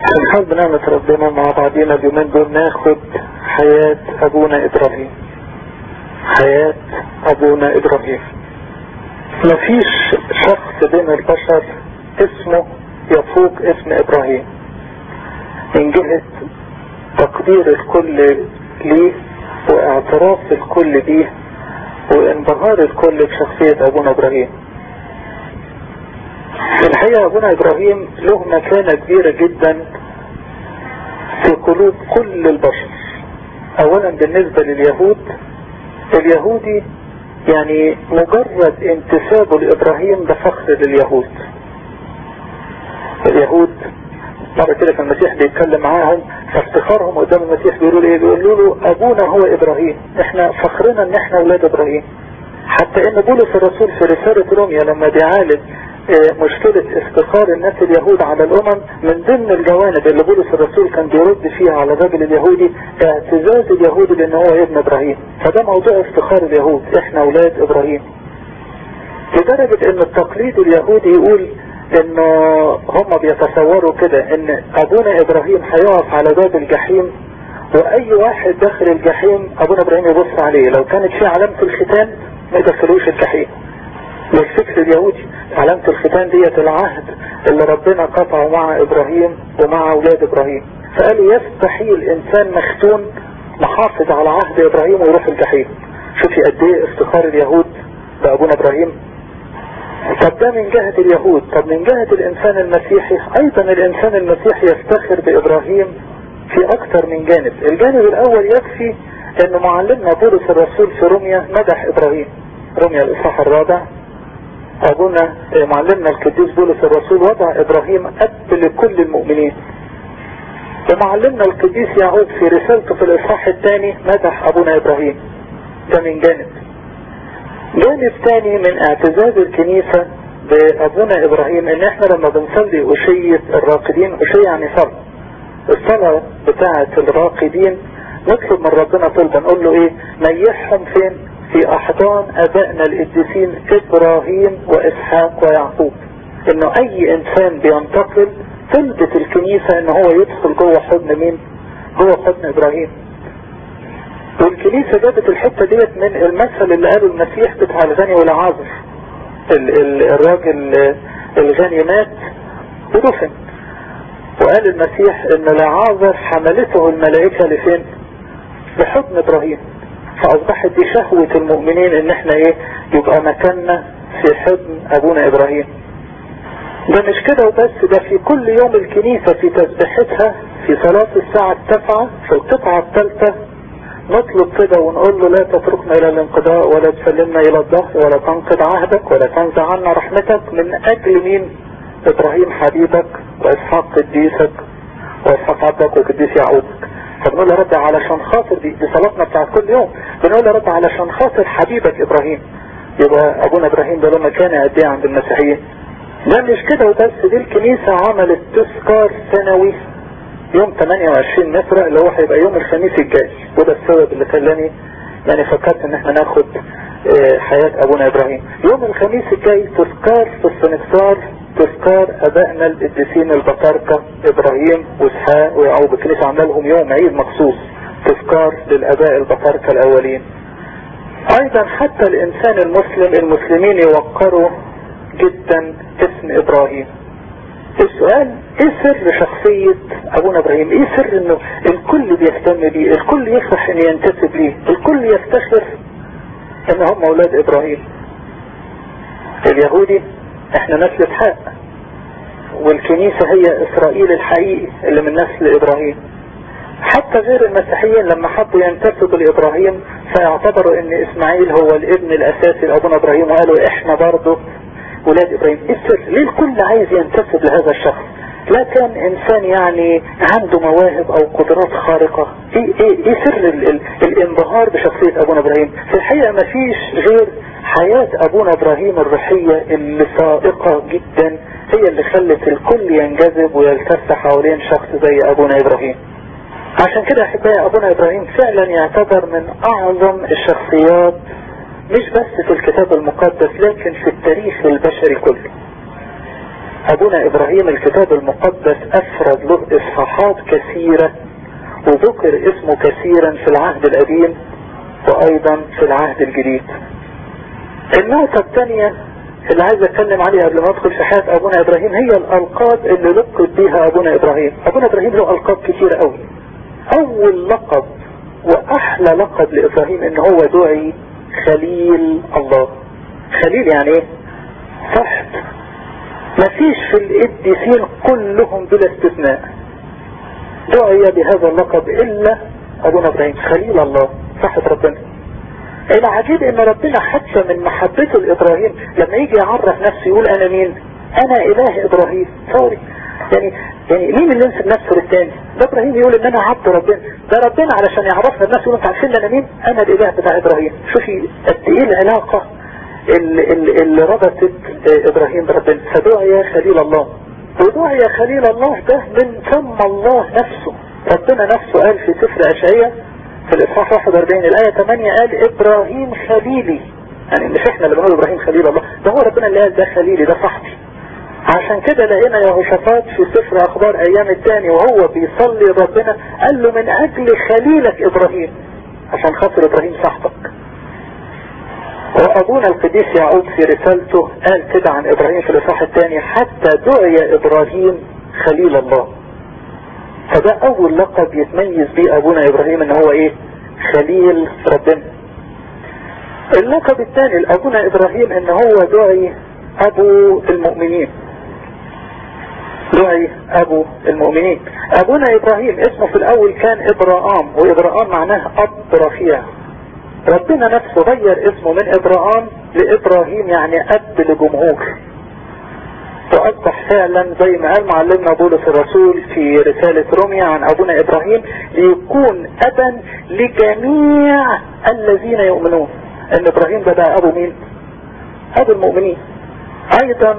الحمد نعمة ربنا مع بعضنا اليومين دول ناخد حياة ابونا ابراهيم حياة ابونا ابراهيم مفيش شخص بين البشر اسمه يفوق اسم ابراهيم من جهة تقدير الكل ليه واعتراف الكل بيه وانبهار الكل بشخصية ابونا ابراهيم في الحقيقة ابونا ابراهيم له مكانة كبيرة جدا في قلوب كل البشر اولا بالنسبة لليهود اليهودي يعني مجرد انتسابه لابراهيم ده فخر لليهود اليهود مرة كده كان المسيح بيتكلم معاهم فافتخارهم قدام المسيح بيقولوا ايه بيقولوا له ابونا هو ابراهيم احنا فخرنا ان احنا اولاد ابراهيم حتى ان بولس الرسول في رسالة روميا لما بيعالج مشكلة افتخار الناس اليهود على الامم من ضمن الجوانب اللي بولس الرسول كان بيرد فيها على الراجل اليهودي اعتزاز اليهودي بان هو ابن ابراهيم فده موضوع افتخار اليهود احنا اولاد ابراهيم لدرجة ان التقليد اليهودي يقول انه هم بيتصوروا كده ان ابونا ابراهيم هيقف على باب الجحيم واي واحد داخل الجحيم ابونا ابراهيم يبص عليه لو كانت في علامة الختان ما يدخلوش الجحيم للفكر اليهودي علامة الختان ديت العهد اللي ربنا قطعه مع ابراهيم ومع اولاد ابراهيم فقالوا يستحيل انسان مختون محافظ على عهد ابراهيم ويروح الجحيم شوفي قد ايه افتخار اليهود بابونا ابراهيم طب ده من جهة اليهود طب من جهة الانسان المسيحي ايضا الانسان المسيحي يفتخر بابراهيم في اكتر من جانب الجانب الاول يكفي ان معلمنا بولس الرسول في روميا مدح ابراهيم روميا الاصحاح الرابع ابونا معلمنا القديس بولس الرسول وضع ابراهيم اب لكل المؤمنين ومعلمنا القديس يعقوب في رسالته في الاصحاح الثاني مدح ابونا ابراهيم ده من جانب جانب ثاني من اعتزاز الكنيسة بابونا ابراهيم ان احنا لما بنصلي اشية الراقدين اشية يعني صلاة الصلاة بتاعة الراقدين نطلب من ربنا طلبا نقول له ايه نيحهم فين في احضان ابائنا القديسين ابراهيم واسحاق ويعقوب انه اي انسان بينتقل تلبس الكنيسة ان هو يدخل جوه حضن مين جوه حضن ابراهيم والكنيسة جابت الحتة ديت من المثل اللي قاله المسيح بتاع الغني والعازر ال ال الراجل الغني مات ودفن وقال المسيح ان العازر حملته الملائكة لفين لحضن ابراهيم فاصبحت دي شهوة المؤمنين ان احنا ايه يبقى مكاننا في حضن ابونا ابراهيم ده مش كده وبس ده في كل يوم الكنيسة في تسبيحتها في صلاة الساعة التاسعة في القطعة الثالثة نطلب كده ونقول له لا تتركنا الى الانقضاء ولا تسلمنا الى الظهر ولا تنقض عهدك ولا تنزع عنا رحمتك من اجل مين ابراهيم حبيبك واسحاق قديسك واسحاق عبدك وقديس يعقوبك فبنقول يا رب علشان خاطر دي, دي صلاتنا بتاعت كل يوم بنقول يا رب علشان خاطر حبيبك ابراهيم يبقى ابونا ابراهيم ده لما كان قد ايه عند المسيحيين ده مش كده وبس دي الكنيسة عملت تذكار سنوي يوم 28 متر اللي هو هيبقى يوم الخميس الجاي وده السبب اللي خلاني يعني فكرت ان احنا ناخد اه حياة ابونا ابراهيم يوم الخميس الجاي تذكار في السنكسار تذكار ابائنا القديسين البطاركة ابراهيم واسحاق ويعقوب الكنيسة عامله لهم يوم عيد مخصوص تذكار للاباء البطاركة الاولين ايضا حتى الانسان المسلم المسلمين يوقروا جدا اسم ابراهيم السؤال ايه سر شخصية ابونا ابراهيم ايه سر انه الكل بيهتم بيه الكل يفرح ان ينتسب ليه الكل يفتخر ان هم اولاد ابراهيم اليهودي احنا نسل اسحاق والكنيسة هي اسرائيل الحقيقي اللي من نسل ابراهيم حتى غير المسيحيين لما حبوا ينتسبوا لابراهيم فاعتبروا ان اسماعيل هو الابن الاساسي لابونا ابراهيم وقالوا احنا برضه ولاد ابراهيم ايه السر ليه الكل عايز ينتسب لهذا الشخص لا كان انسان يعني عنده مواهب او قدرات خارقة ايه, ايه, ايه سر ال ال الانبهار بشخصية ابونا ابراهيم في الحقيقة ما فيش غير حياة ابونا ابراهيم الروحية اللي سائقة جدا هي اللي خلت الكل ينجذب ويلتف حوالين شخص زي ابونا ابراهيم عشان كده احبائي ابونا ابراهيم فعلا يعتبر من اعظم الشخصيات مش بس في الكتاب المقدس لكن في التاريخ البشري كله ابونا ابراهيم الكتاب المقدس افرد له اصحاحات كثيرة وذكر اسمه كثيرا في العهد القديم وايضا في العهد الجديد النقطة الثانية اللي عايز اتكلم عليها قبل ما ادخل في حياة ابونا ابراهيم هي الالقاب اللي لقب بيها ابونا ابراهيم ابونا ابراهيم له القاب كثيرة قوي اول لقب واحلى لقب لابراهيم ان هو دعي خليل الله خليل يعني ايه صحت مفيش في القديسين كلهم بلا استثناء دعي بهذا اللقب الا ابونا ابراهيم خليل الله صحة ربنا العجيب ان ربنا حتى من محبته لابراهيم لما يجي يعرف نفسه يقول انا مين انا اله ابراهيم سوري يعني يعني مين اللي ينسب نفسه للتاني ده ابراهيم يقول ان انا عبد ربنا ده ربنا علشان يعرفنا الناس يقول انت عارفين انا مين انا الاله بتاع ابراهيم شوفي قد ايه العلاقة اللي, اللي ربطت ابراهيم بربنا فدعي خليل الله ودعي خليل الله ده من ثم الله نفسه ربنا نفسه قال في سفر اشعياء في الاصحاح 41 الايه 8 قال ابراهيم خليلي يعني مش احنا اللي بنقول ابراهيم خليل الله ده هو ربنا اللي قال ده خليلي ده صاحبي عشان كده لقينا يهوشافاط في سفر اخبار ايام الثاني وهو بيصلي ربنا قال له من اجل خليلك ابراهيم عشان خاطر ابراهيم صاحبك وابونا القديس يعقوب في رسالته قال كده عن ابراهيم في الاصحاح الثاني حتى دعي ابراهيم خليل الله فده اول لقب يتميز بيه ابونا ابراهيم ان هو ايه خليل ربنا اللقب الثاني لابونا ابراهيم ان هو دعي ابو المؤمنين دعي ابو المؤمنين ابونا ابراهيم اسمه في الاول كان ابراهام وابراهام معناه اب رفيع ربنا نفسه غير اسمه من ابراهام لابراهيم يعني اب لجمهور واصبح فعلا زي ما قال معلمنا بولس الرسول في رسالة روميا عن ابونا ابراهيم ليكون ابا لجميع الذين يؤمنون ان ابراهيم ده بقى ابو مين ابو المؤمنين ايضا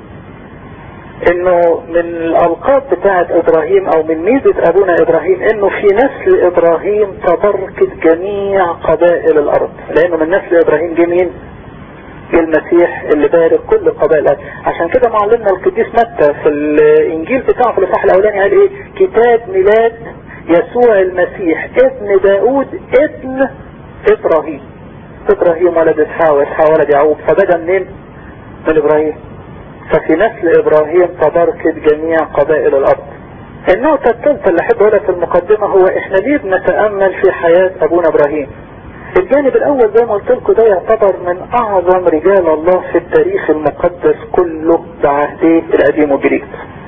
انه من الالقاب بتاعت ابراهيم او من ميزة ابونا ابراهيم انه في نسل ابراهيم تبركت جميع قبائل الارض لانه من نسل ابراهيم جه مين المسيح اللي بارك كل قبائل الارض عشان كده معلمنا القديس متى في الانجيل بتاعه في الاصحاح الاولاني قال ايه كتاب ميلاد يسوع المسيح ابن داود ابن ابراهيم ابراهيم ولد اسحاق واسحاق ولد يعقوب فبدا منين من ابراهيم ففي نسل ابراهيم تباركت جميع قبائل الارض النقطة الثالثة اللي احب اقولها في المقدمة هو احنا ليه بنتأمل في حياة ابونا ابراهيم الجانب الاول زي ما قلت لكم ده يعتبر من اعظم رجال الله في التاريخ المقدس كله بعهديه القديم والجديد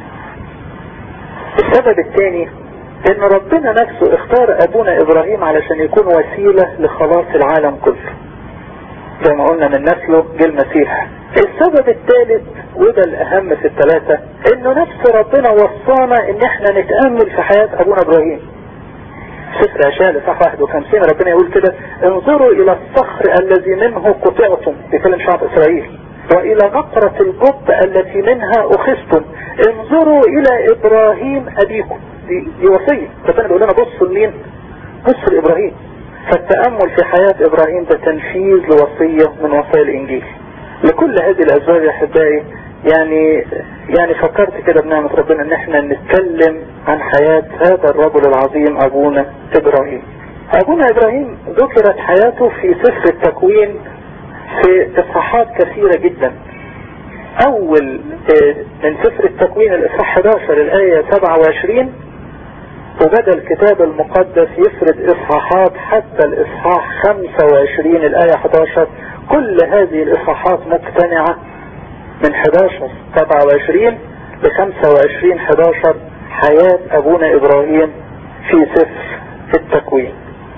السبب الثاني ان ربنا نفسه اختار ابونا ابراهيم علشان يكون وسيلة لخلاص العالم كله زي ما قلنا من نسله جه المسيح السبب الثالث وده الاهم في الثلاثة انه نفس ربنا وصانا ان احنا نتأمل في حياة ابونا ابراهيم سفر اشياء لصح 51 ربنا يقول كده انظروا الى الصخر الذي منه قطعتم بكلم شعب اسرائيل والى نقرة الجب التي منها اخذتم انظروا الى ابراهيم ابيكم دي, دي وصية ربنا بيقول لنا بصوا لمين بصوا لابراهيم فالتأمل في حياة ابراهيم ده تنفيذ لوصية من وصايا الانجيل لكل هذه الاسباب يا احبائي يعني يعني فكرت كده بنعمة ربنا ان احنا نتكلم عن حياة هذا الرجل العظيم ابونا ابراهيم ابونا ابراهيم ذكرت حياته في سفر التكوين في اصحاحات كثيرة جدا اول من سفر التكوين الاصحاح 11 الاية 27 وبدأ الكتاب المقدس يفرد اصحاحات حتى الاصحاح 25 الاية 11 كل هذه الاصحاحات مقتنعة من 11 27 ل 25 11 حياة ابونا ابراهيم في سفر التكوين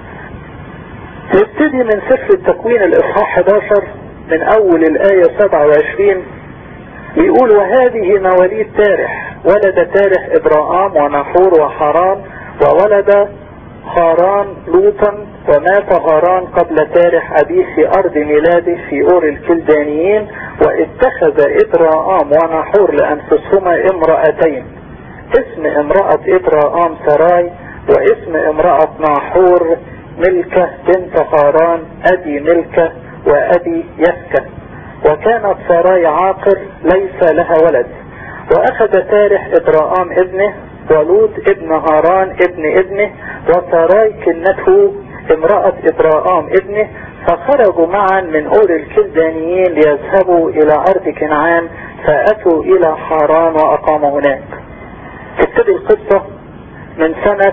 نبتدي من سفر التكوين الاصحاح 11 من اول الاية 27 بيقول وهذه مواليد تارح ولد تارح ابراهام ونحور وحران وولد هاران لوطا ومات هاران قبل تارح أبيه في أرض ميلاده في أور الكلدانيين واتخذ إبراهام ونحور لأنفسهما امرأتين اسم امرأة إبراهام سراي واسم امرأة ناحور ملكة بنت هاران أبي ملكة وأبي يسكة وكانت سراي عاقر ليس لها ولد واخذ تارح ابراهام ابنه ولوط ابن هاران ابن ابنه وسراي كنته امرأة ابراهام ابنه فخرجوا معا من اور الكلدانيين ليذهبوا الى ارض كنعان فاتوا الى حاران واقاموا هناك تبتدي القصة من سنة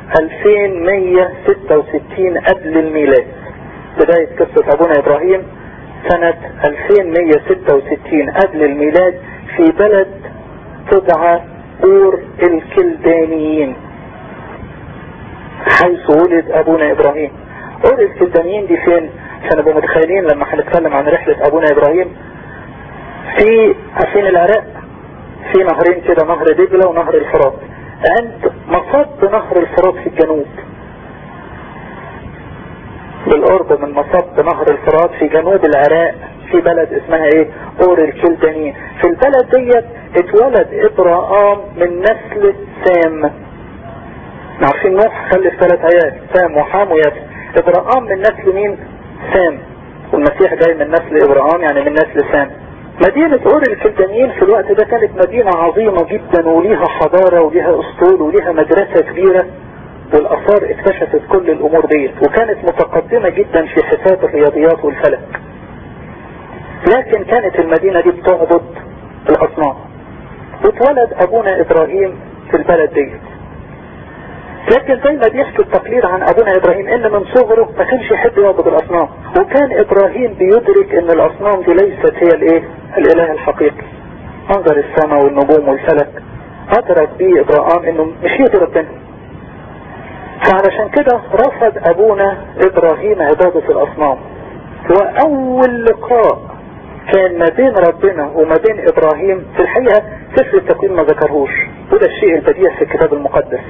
2166 قبل الميلاد بداية قصة ابونا ابراهيم سنة 2166 قبل الميلاد في بلد تدعى اور الكلدانيين حيث ولد ابونا ابراهيم اور الكلدانيين دي فين عشان نبقى متخيلين لما هنتكلم عن رحلة ابونا ابراهيم في عارفين العراق في نهرين كده نهر دجلة ونهر الفرات عند مصب نهر الفرات في الجنوب بالقرب من مصب نهر الفرات في جنوب العراق في بلد اسمها ايه اور الكلدانيين في البلد ديت اتولد ابراهام من نسل سام عارفين نوح خلف ثلاث عيال سام وحام وياسر ابراهام من نسل مين سام والمسيح جاي من نسل ابراهام يعني من نسل سام مدينة اور الكلدانيين في الوقت ده كانت مدينة عظيمة جدا وليها حضارة وليها اسطول وليها مدرسة كبيرة والاثار اكتشفت كل الامور ديت وكانت متقدمة جدا في حساب الرياضيات والفلك لكن كانت المدينة دي بتعبد الاصنام واتولد ابونا ابراهيم في البلد ديت لكن زي ما بيحكي التقليد عن ابونا ابراهيم ان من صغره ما كانش يحب يعبد الاصنام وكان ابراهيم بيدرك ان الاصنام دي ليست هي الايه الاله الحقيقي منظر السماء والنجوم والفلك ادرك بيه ابراهام انه مش هي دي ربنا فعلشان كده رفض ابونا ابراهيم عبادة الاصنام واول لقاء كان ما بين ربنا وما بين ابراهيم في الحقيقة سفر التكوين ما ذكرهوش وده الشيء البديع في الكتاب المقدس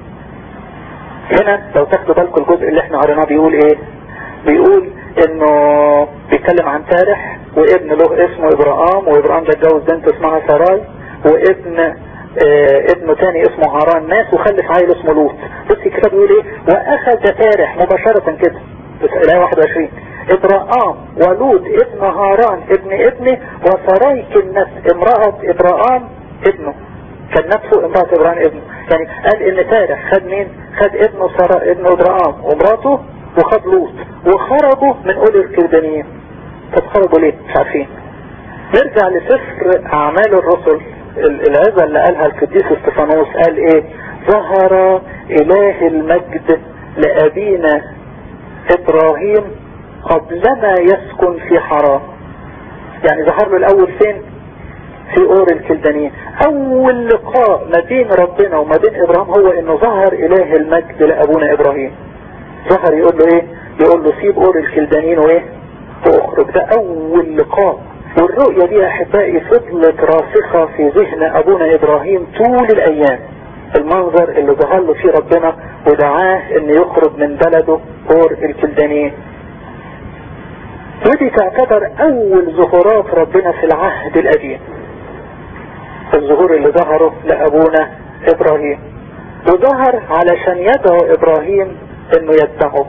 هنا لو تاخدوا بالكم الجزء اللي احنا قريناه بيقول ايه بيقول انه بيتكلم عن تارح وابن له اسمه ابراهام وابراهام ده اتجوز بنت اسمها سراي وابن اه ابنه تاني اسمه هاران ناس وخلف عيل اسمه لوط بص الكتاب بيقول ايه واخذ تارح مباشرة كده بس الايه 21 ابراهام ولوط ابن هاران ابن ابنه وسراي كنت امرأة ابراهام ابنه كان نفسه امرأة ابراهيم ابنه يعني قال ان تارح خد مين خد ابنه سراء ابن ابراهام ومراته وخد لوط وخرجوا من اولي الكردانيين طب خرجوا ليه مش عارفين نرجع لسفر اعمال الرسل العظة اللي قالها القديس استفانوس قال ايه ظهر اله المجد لابينا ابراهيم قبلما يسكن في حرام يعني ظهر له الاول فين في اور الكلدانيين اول لقاء ما بين ربنا وما بين ابراهيم هو انه ظهر اله المجد لابونا ابراهيم ظهر يقول له ايه يقول له سيب اور الكلدانيين وايه واخرج ده اول لقاء والرؤية دي احبائي فضلت راسخة في ذهن ابونا ابراهيم طول الايام المنظر اللي ظهر له فيه ربنا ودعاه ان يخرج من بلده اور الكلدانيين ودي تعتبر اول ظهورات ربنا في العهد القديم الظهور اللي ظهره لابونا ابراهيم وظهر علشان يدعو ابراهيم انه يتبعه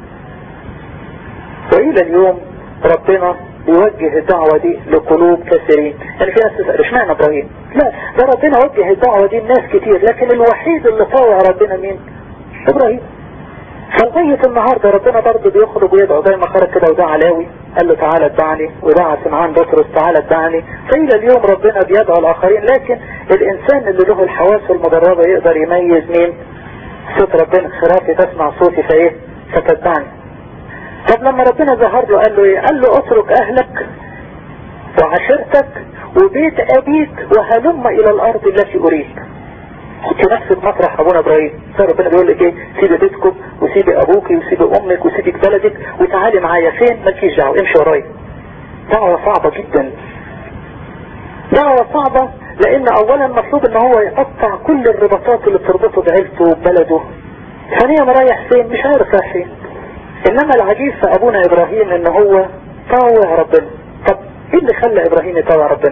والى اليوم ربنا يوجه الدعوة دي لقلوب كثيرين يعني في ناس تسأل اشمعنى ابراهيم لا ده ربنا وجه الدعوة دي لناس كتير لكن الوحيد اللي طاوع ربنا مين ابراهيم فلغاية النهاردة ربنا برضه بيخرج ويدعو زي ما خرج كده ودعا لاوي قال له تعالى اتبعني ودعا سمعان بطرس تعالى اتبعني فإلى اليوم ربنا بيدعو الآخرين لكن الإنسان اللي له الحواس المدربة يقدر يميز مين صوت ربنا خرافي تسمع صوتي فايه فتتبعني طب لما ربنا ظهر له قال له ايه قال له اترك اهلك وعشيرتك وبيت ابيك وهلم الى الارض التي اريك كنت نفس المطرح ابونا ابراهيم ربنا بيقول لك ايه سيبي بيتكم وسيبي ابوك وسيبي امك وسيبي بلدك وتعالي معايا فين مالكيش دعوه امشي ورايا دعوه صعبه جدا دعوه صعبه لان اولا مطلوب ان هو يقطع كل الرباطات اللي بتربطه بعيلته وبلده ثانيا رايح فين مش عارف رايح فين انما العجيب في ابونا ابراهيم ان هو طاوع ربنا طب ايه اللي خلى ابراهيم يطاوع ربنا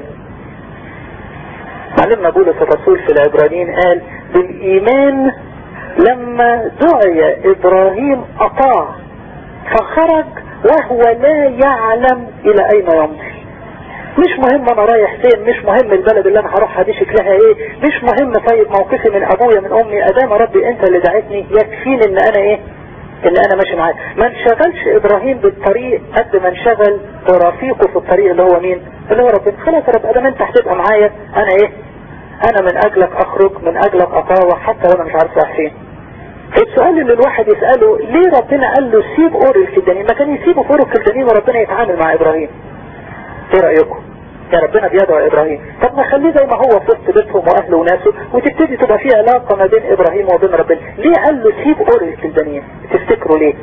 معلمنا بولس الرسول في العبرانيين قال بالايمان لما دعي ابراهيم اطاع فخرج وهو لا يعلم الى اين يمضي مش مهم انا رايح فين مش مهم البلد اللي انا هروحها دي شكلها ايه مش مهم طيب موقفي من ابويا من امي ادام ربي انت اللي دعيتني يكفيني ان انا ايه ان انا ماشي معاك ما انشغلش ابراهيم بالطريق قد ما انشغل برفيقه في الطريق اللي هو مين اللي هو ربنا خلاص يا رب ادام انت هتبقى معايا انا ايه انا من اجلك اخرج من اجلك اطاوع حتى وانا مش عارف رايح فين السؤال اللي الواحد يسأله ليه ربنا قال له سيب اور الكلدانين ما كان يسيبه في اور الكلدانين وربنا يتعامل مع ابراهيم ايه رأيكم يا ربنا بيدعو ابراهيم طب ما خليه زي ما هو في وسط بيتهم واهله وناسه وتبتدي تبقى في علاقة ما بين ابراهيم وبين ربنا ليه قال له سيب اور الكلدانين تفتكروا ليه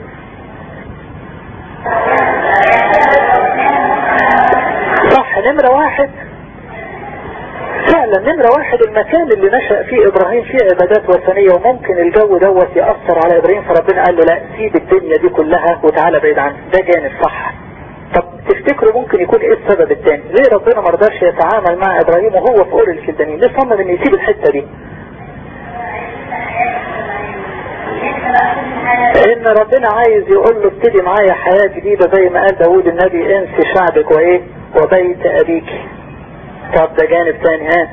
صح نمرة واحد فعلا نمرة واحد المكان اللي نشأ فيه ابراهيم فيه عبادات وثنية وممكن الجو دوت يأثر على ابراهيم فربنا قال له لا سيب الدنيا دي كلها وتعالى بعيد عنه ده جانب صح طب تفتكروا ممكن يكون ايه السبب الثاني ليه ربنا ما رضاش يتعامل مع ابراهيم وهو في اور الكلدانين ليه صمم ان يسيب الحتة دي ان ربنا عايز يقول له ابتدي معايا حياة جديدة زي ما قال داود النبي انسي شعبك وايه وبيت ابيك طب ده جانب تاني ها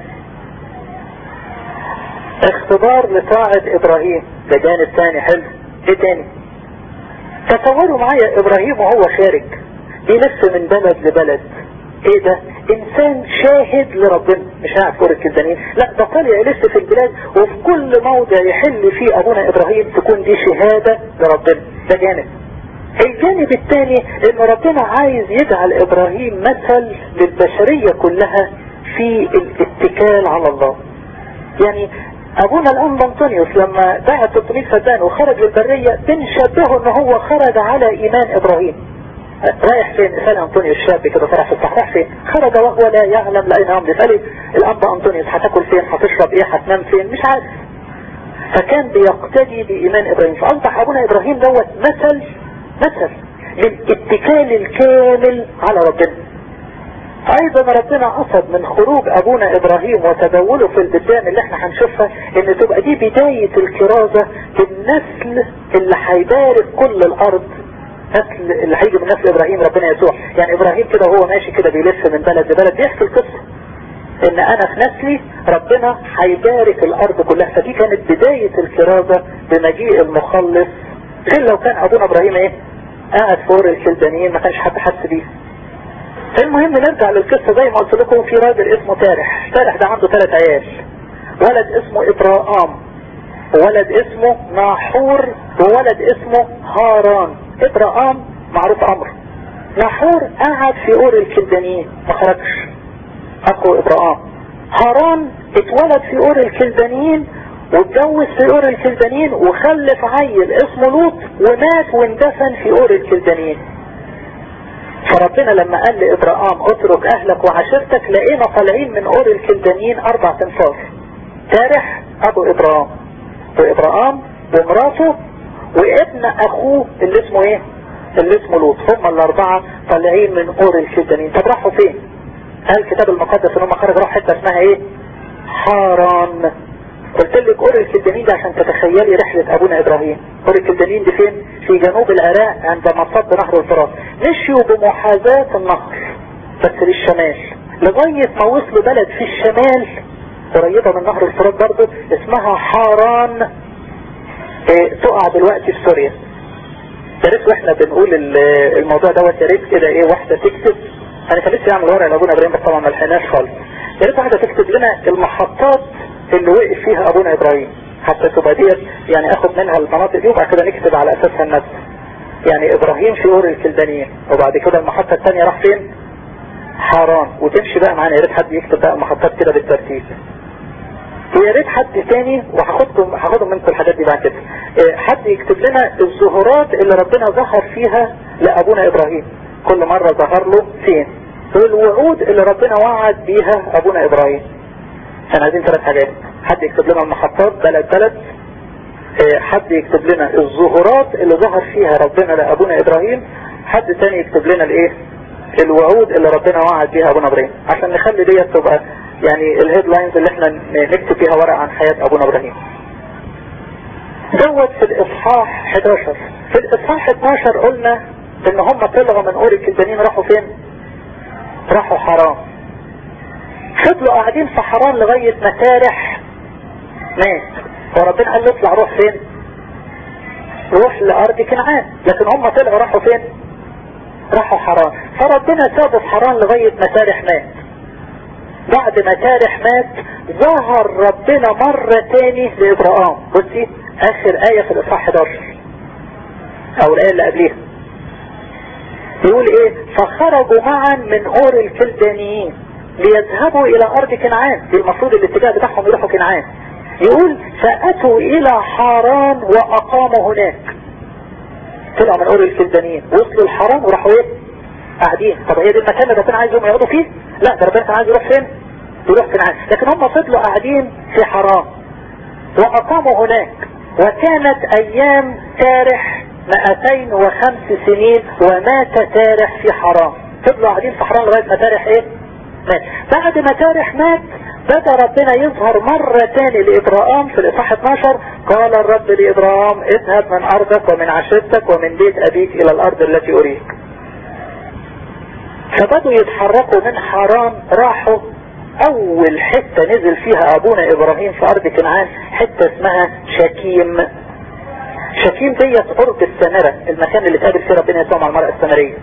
اختبار لطاعة ابراهيم ده جانب تاني حلو ايه تاني تصوروا معايا ابراهيم وهو خارج بيلف من بلد لبلد ايه ده انسان شاهد لربنا مش قاعد فوق الكلدانين لا ده طالع يلف في البلاد وفي كل موضع يحل فيه ابونا ابراهيم تكون دي شهادة لربنا ده جانب الجانب الثاني ان ربنا عايز يجعل ابراهيم مثل للبشرية كلها في الاتكال على الله يعني ابونا الان انطونيوس لما باع 300 فدان وخرج للبرية بنشبهه ان هو خرج على ايمان ابراهيم رايح فين اسأل انطونيوس الشاب كده طرح في الصحراء فين خرج وهو لا يعلم لأين هم اسألي الأنبا انطونيوس هتاكل فين هتشرب ايه هتنام فين مش عارف فكان بيقتدي بإيمان إبراهيم فأصبح أبونا إبراهيم دوت مثل مثل للاتكال الكامل على ربنا ايضا ربنا قصد من خروج ابونا ابراهيم وتداوله في البلدان اللي احنا هنشوفها ان تبقى دي بداية الكرازة بالنسل اللي هيبارك كل الارض نسل اللي هيجي من نسل ابراهيم ربنا يسوع يعني ابراهيم كده وهو ماشي كده بيلف من بلد لبلد بيحكي القصة ان انا في نسلي ربنا هيبارك الارض كلها فدي كانت بداية الكرازة بمجيء المخلص غير لو كان ابونا ابراهيم ايه قاعد فور الكلدانيين ما كانش حد حس بيه المهم نرجع للقصة زي ما قلت لكم في راجل اسمه تارح تارح ده عنده ثلاث عيال ولد اسمه ابراهام وولد اسمه ناحور وولد اسمه هاران ابراهام معروف امر ناحور قعد في اور الكلدانيين ما خرجش اخو ابراهام هاران اتولد في اور الكلدانيين واتجوز في اور الكلدانيين وخلف عيل اسمه لوط ومات واندفن في اور الكلدانيين فربنا لما قال لابراهام اترك اهلك وعشيرتك لقينا طالعين من اور الكلدانيين اربع تنفار تارح ابو ابراهام وابراهام ومراته وابن اخوه اللي اسمه ايه اللي اسمه لوط هم الاربعة طالعين من اور الكلدانيين طب راحوا فين قال الكتاب المقدس ان هم خرجوا راحوا حته اسمها ايه حاران قلت لك اور الكلدانيين ده عشان تتخيلي رحلة ابونا ابراهيم اور الكلدانيين دي فين في جنوب العراق عند مصب نهر الفرات مشيوا بمحاذاة النهر بس للشمال لغاية ما وصلوا بلد في الشمال قريبة من نهر الفرات برضه اسمها حاران اه تقع دلوقتي في سوريا يا ريت واحنا بنقول الموضوع دوت يا ريت كده ايه واحدة تكتب انا كان نفسي اعمل ورقة لابونا ابراهيم بس طبعا ما لحقناش خالص يا ريت واحدة تكتب لنا المحطات اللي وقف فيها ابونا ابراهيم حتى تبقى ديت يعني اخد منها المناطق دي وبعد كده نكتب على اساسها النبي يعني ابراهيم في اور الكلدانيين وبعد كده المحطة الثانية راح فين حاران وتمشي بقى معانا يا ريت حد يكتب بقى المحطات كده بالترتيب ويا ريت حد تاني وهاخدكم هاخدهم منكم الحاجات دي بعد كده حد يكتب لنا الظهورات اللي ربنا ظهر فيها لابونا ابراهيم كل مرة ظهر له فين والوعود اللي ربنا وعد بيها ابونا ابراهيم احنا عايزين ثلاث حاجات حد يكتب لنا المحطات بلد بلد حد يكتب لنا الظهورات اللي ظهر فيها ربنا لابونا ابراهيم حد تاني يكتب لنا الايه الوعود اللي ربنا وعد بيها ابونا ابراهيم عشان نخلي ديت تبقى يعني الهيد لاينز اللي احنا نكتب فيها ورقة عن حياة ابونا ابراهيم دوت في الاصحاح 11 في الاصحاح 12 قلنا ان هم طلعوا من اور الكلدانين راحوا فين راحوا حرام فضلوا قاعدين في حران لغاية ما تارح مات وربنا قال له اطلع روح فين روح لأرض كنعان لكن هم طلعوا راحوا فين راحوا حران فربنا سابوا في حران لغاية ما تارح مات بعد ما تارح مات ظهر ربنا مرة تاني لإبراهام بصي آخر آية في الإصحاح 11 أو الآية اللي قبليها يقول إيه فخرجوا معا من أور الكلدانيين ليذهبوا إلى أرض كنعان دي المفروض الاتجاه بتاعهم يروحوا كنعان يقول فأتوا إلى حاران وأقاموا هناك طلعوا من أول الكلدانيين وصلوا الحرام وراحوا إيه قاعدين طب هي دي المكان اللي ربنا عايزهم يقعدوا فيه لا ده ربنا كان عايز يروح فين يروح كنعان لكن هم فضلوا قاعدين في حرام وأقاموا هناك وكانت أيام تارح 205 سنين ومات تارح في حرام فضلوا قاعدين في حرام لغاية ما تارح ايه مات بعد ما تارح مات بدأ ربنا يظهر مرة تاني لإبراهام في الإصحاح 12 قال الرب لإبراهام اذهب من أرضك ومن عشيرتك ومن بيت أبيك إلى الأرض التي أريك فبدوا يتحركوا من حرام راحوا أول حتة نزل فيها أبونا إبراهيم في أرض كنعان حتة اسمها شكيم شكيم ديت قرب السامرة المكان اللي اتقابل فيه ربنا يسوع مع المرأة السامرية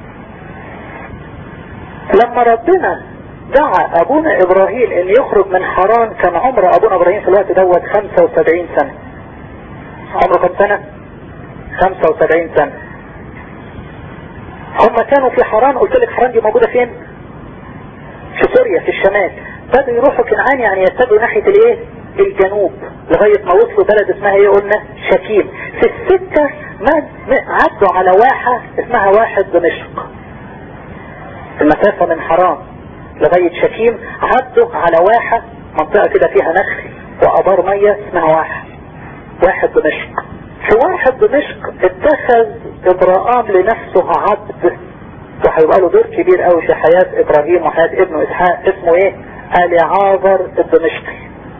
لما ربنا دعا ابونا ابراهيم ان يخرج من حران كان عمر ابونا ابراهيم في الوقت دوت 75 سنة عمره كم سنة 75 سنة هم كانوا في حران قلت لك حران دي موجودة فين في سوريا في الشمال بدوا يروحوا كنعان يعني يتجهوا ناحية الايه الجنوب لغاية ما وصلوا بلد اسمها ايه قلنا شكيم في السكة ما عدوا على واحة اسمها واحد دمشق المسافة من حرام لغاية شكيم عدوا على واحة منطقة كده فيها نخل وابار مية اسمها واحة واحد دمشق في واحد دمشق اتخذ ابراهام لنفسه عبد وهيبقى له دور كبير قوي في حياة ابراهيم وحياة ابنه اسحاق اسمه ايه اليعازر الدمشقي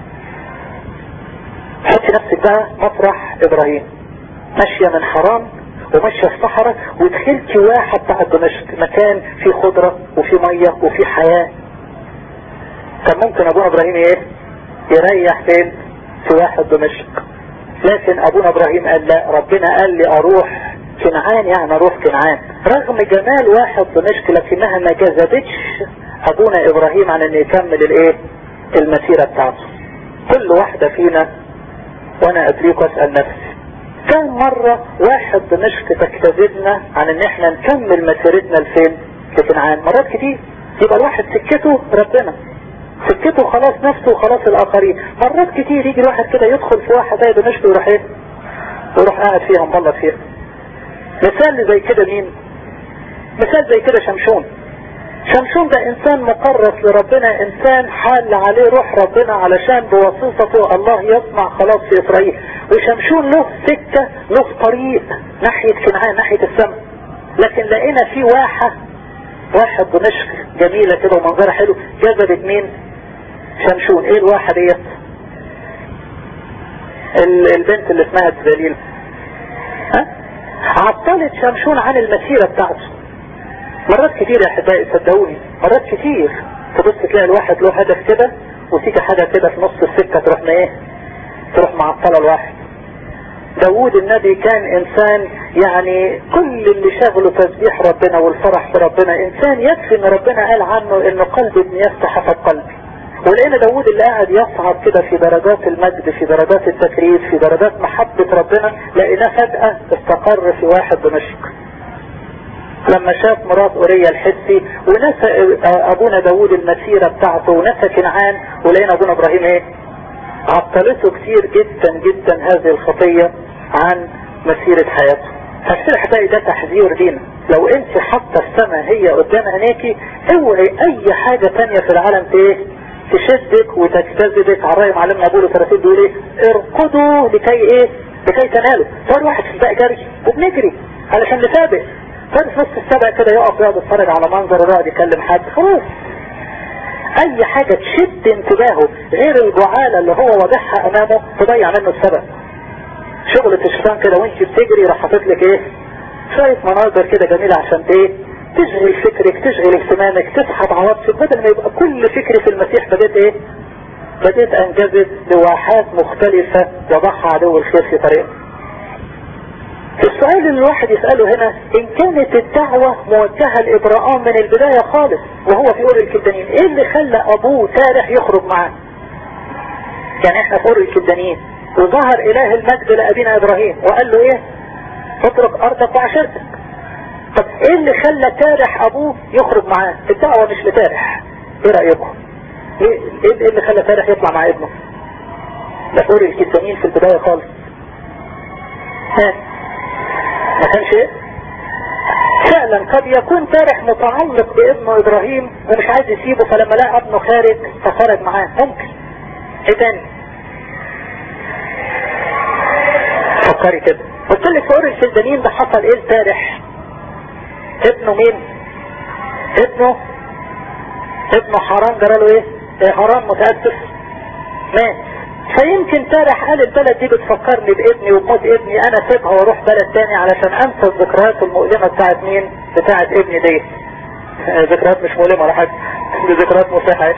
حطي نفسك بقى مطرح ابراهيم ماشية من حرام وماشية في صحراء ودخلتي واحد بتاع دمشق مكان فيه خضرة وفيه مية وفيه حياة كان ممكن ابونا ابراهيم ايه يريح فين في واحد دمشق لكن ابونا ابراهيم قال لا ربنا قال لي اروح كنعان يعني اروح كنعان رغم جمال واحد دمشق لكنها ما جذبتش ابونا ابراهيم عن انه يكمل الايه المسيرة بتاعته كل واحدة فينا وانا ادريك واسأل نفسي كم مرة واحد دمشق تجتذبنا عن ان احنا نكمل مسيرتنا لفين لكنعان مرات كتير يبقى الواحد سكته ربنا سكته خلاص نفسه وخلاص الاخرين مرات كتير يجي الواحد كده يدخل في واحد زي دمشق ويروح ايه ويروح قاعد فيها مبلط فيها مثال زي كده مين مثال زي كده شمشون شمشون ده انسان مقرص لربنا انسان حال عليه روح ربنا علشان بواسطته الله يصنع خلاص في اسرائيل وشمشون له سكة له طريق ناحية كنعان ناحية السماء لكن لقينا في واحة واحد دمشق جميلة كده ومنظرها حلو جذبت مين شمشون ايه الواحة ديت البنت اللي اسمها دليل ها عطلت شمشون عن المسيرة بتاعته مرات كتير يا احبائي صدقوني مرات كتير تبص تلاقي الواحد له هدف كده وتيجي حاجة كده في نص السكة تروح ما ايه تروح معطلة الواحد داود النبي كان انسان يعني كل اللي شغله تسبيح ربنا والفرح في ربنا انسان يكفي ان ربنا قال عنه ان قلب ابن يفتح حسب قلبي ولقينا داود اللي قاعد يصعد كده في درجات المجد في درجات التكريس في درجات محبة ربنا لقيناه فجأة استقر في واحد دمشق لما شاف مرات أوريا الحسي ونسى أبونا داود المسيرة بتاعته ونسى كنعان ولقينا أبونا إبراهيم إيه عطلته كتير جدا جدا هذه الخطية عن مسيرة حياته فكتير حتى ده تحذير لينا لو انت حاطه السماء هي قدام عينيكي اوعي اي حاجة تانية في العالم ايه تشدك وتجتذبك على رأي معلمنا بولس الرسول بيقول ايه ارقدوا لكي ايه لكي تنالوا صار واحد في الباقي جري وبنجري علشان نسابق صار في نص السبع كده يقف يقعد يتفرج على منظر ويقعد يكلم حد خلاص اي حاجة تشد انتباهه غير الجعالة اللي هو واضحها امامه تضيع منه السبب شغلة الشيطان كده وانت بتجري راح حاطط لك ايه شوية مناظر كده جميلة عشان ايه تشغل فكرك تشغل اهتمامك تسحب عواطفك بدل ما يبقى كل فكري في المسيح بديت ايه بديت انجذب لواحات مختلفة وضعها عدو الخير في طريقه السؤال اللي الواحد يسأله هنا ان كانت الدعوة موجهة لابراهام من البداية خالص وهو في اور الكلدانيين ايه اللي خلى ابوه تارح يخرج معاه يعني احنا في اور الكلدانيين وظهر اله المجد لابينا ابراهيم وقال له ايه اترك ارضك وعشيرتك طب ايه اللي خلى تارح ابوه يخرج معاه الدعوة مش لتارح ايه رأيكم ايه ايه اللي خلى تارح يطلع مع ابنه ده فور الكتانين في البداية خالص ها ما كانش ايه فعلا قد يكون تارح متعلق بابنه ابراهيم ومش عايز يسيبه فلما لقى ابنه خارج فخرج معاه ممكن ايه تاني فكري كده قلت لك فور الكلدانين ده حصل ايه لتارح ابنه مين ابنه ابنه حرام جراله ايه ايه حرام متأسف مات فيمكن تارح قال البلد دي بتفكرني بابني وبموت ابني انا سيبها واروح بلد تاني علشان انسى الذكريات المؤلمة بتاعت مين بتاعت ابني دي ذكريات مش مؤلمة ولا حاجة دي ذكريات مساحة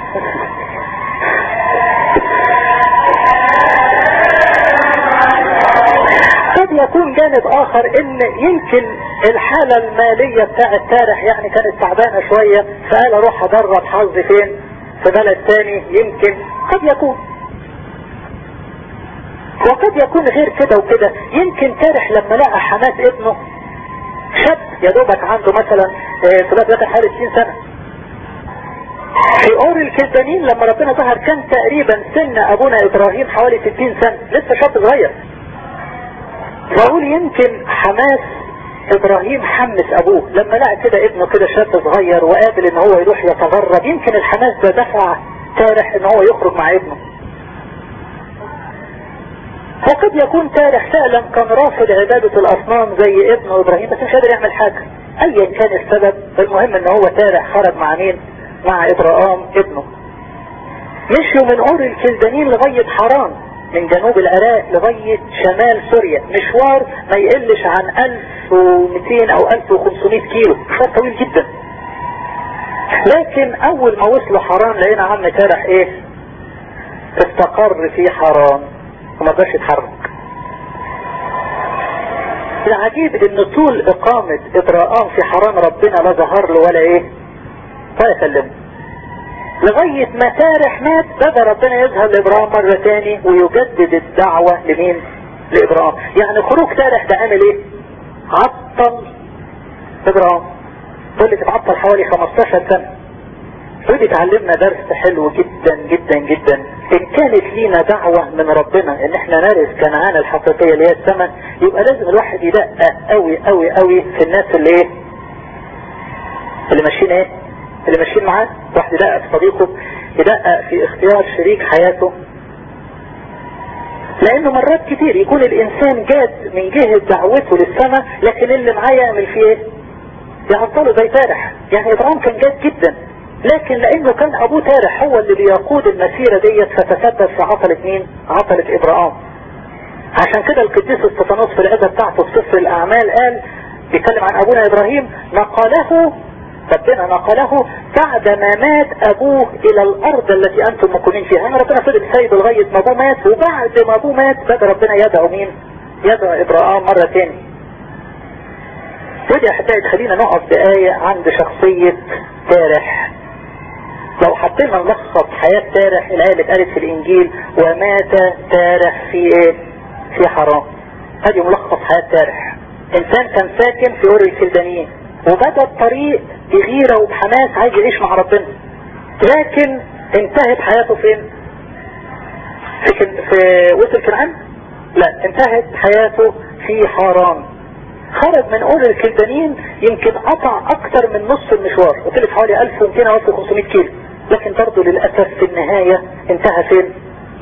قد يكون جانب اخر ان يمكن الحالة المالية بتاعت تارح يعني كانت تعبانة شوية فقال اروح اجرب حظي فين في بلد تاني يمكن قد يكون وقد يكون غير كده وكده يمكن تارح لما لقى حماس ابنه شاب يا دوبك عنده مثلا في بلد حوالي 60 سنة في اور الكلدانين لما ربنا ظهر كان تقريبا سن ابونا ابراهيم حوالي 60 سنة لسه شاب صغير بقول يمكن حماس ابراهيم حمس ابوه لما لقى كده ابنه كده شاب صغير وقابل ان هو يروح يتغرب يمكن الحماس ده دفع تارح ان هو يخرج مع ابنه وقد يكون تارح فعلا كان رافض عبادة الاصنام زي ابنه ابراهيم بس مش قادر يعمل حاجة ايا كان السبب المهم ان هو تارح خرج مع مين مع ابراهام ابنه مشيوا من اور الكلدانين لغاية حران من جنوب العراق لغاية شمال سوريا مشوار ما يقلش عن 1200 او 1500 كيلو مشوار طويل جدا لكن اول ما وصلوا حران لقينا عم تارح ايه استقر في حران وما قدرش يتحرك العجيب ان طول اقامة ابراهام في حران ربنا لا ظهر له ولا ايه ولا كلمه لغاية ما تارح مات بدا ربنا يظهر لابراهيم مرة تاني ويجدد الدعوة لمين لابراهيم يعني خروج تارح ده عمل ايه عطل ابراهيم دول اتعطل حوالي 15 سنة ودي تعلمنا درس حلو جدا جدا جدا ان كانت لينا دعوة من ربنا ان احنا نرث كنعان الحقيقية اللي هي السماء يبقى لازم الواحد يدقق قوي قوي قوي في الناس اللي ايه اللي ماشيين ايه اللي ماشيين معاه واحد يدقق في صديقه يدقق في اختيار شريك حياته لانه مرات كتير يكون الانسان جاد من جهة دعوته للسماء لكن اللي معاه يعمل فيه ايه يعطله زي تارح يعني ابراهيم كان جاد جدا لكن لانه كان ابوه تارح هو اللي بيقود المسيرة ديت فتسبب في عطلة مين عطلة ابراهيم عشان كده القديس استفانوس في العزة بتاعته في سفر الاعمال قال بيتكلم عن ابونا ابراهيم نقله ربنا نقله بعد ما مات ابوه الى الارض التي انتم مكونين فيها يعني ربنا فضل سايبه لغاية ما ابوه مات وبعد ما ابوه مات بدا ربنا يدعو مين يدعو ابراهيم مرة تاني ودي احبائي تخلينا نقف بآية عند شخصية تارح لو حطينا نلخص حياة تارح الآية اللي اتقالت في الانجيل ومات تارح في ايه في حرام هذه ملخص حياة تارح انسان كان ساكن في اور الكلدانيين وبدأ الطريق بغيرة وبحماس عايز يعيش مع ربنا لكن انتهت حياته فين في, كن... في وسط كنعان لا انتهت حياته في حرام خرج من اول الكلدانيين يمكن قطع اكتر من نص المشوار قلت لك حوالي 1200 او 1500 كيلو لكن برضه للاسف في النهاية انتهى فين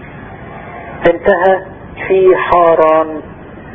انتهى في حاران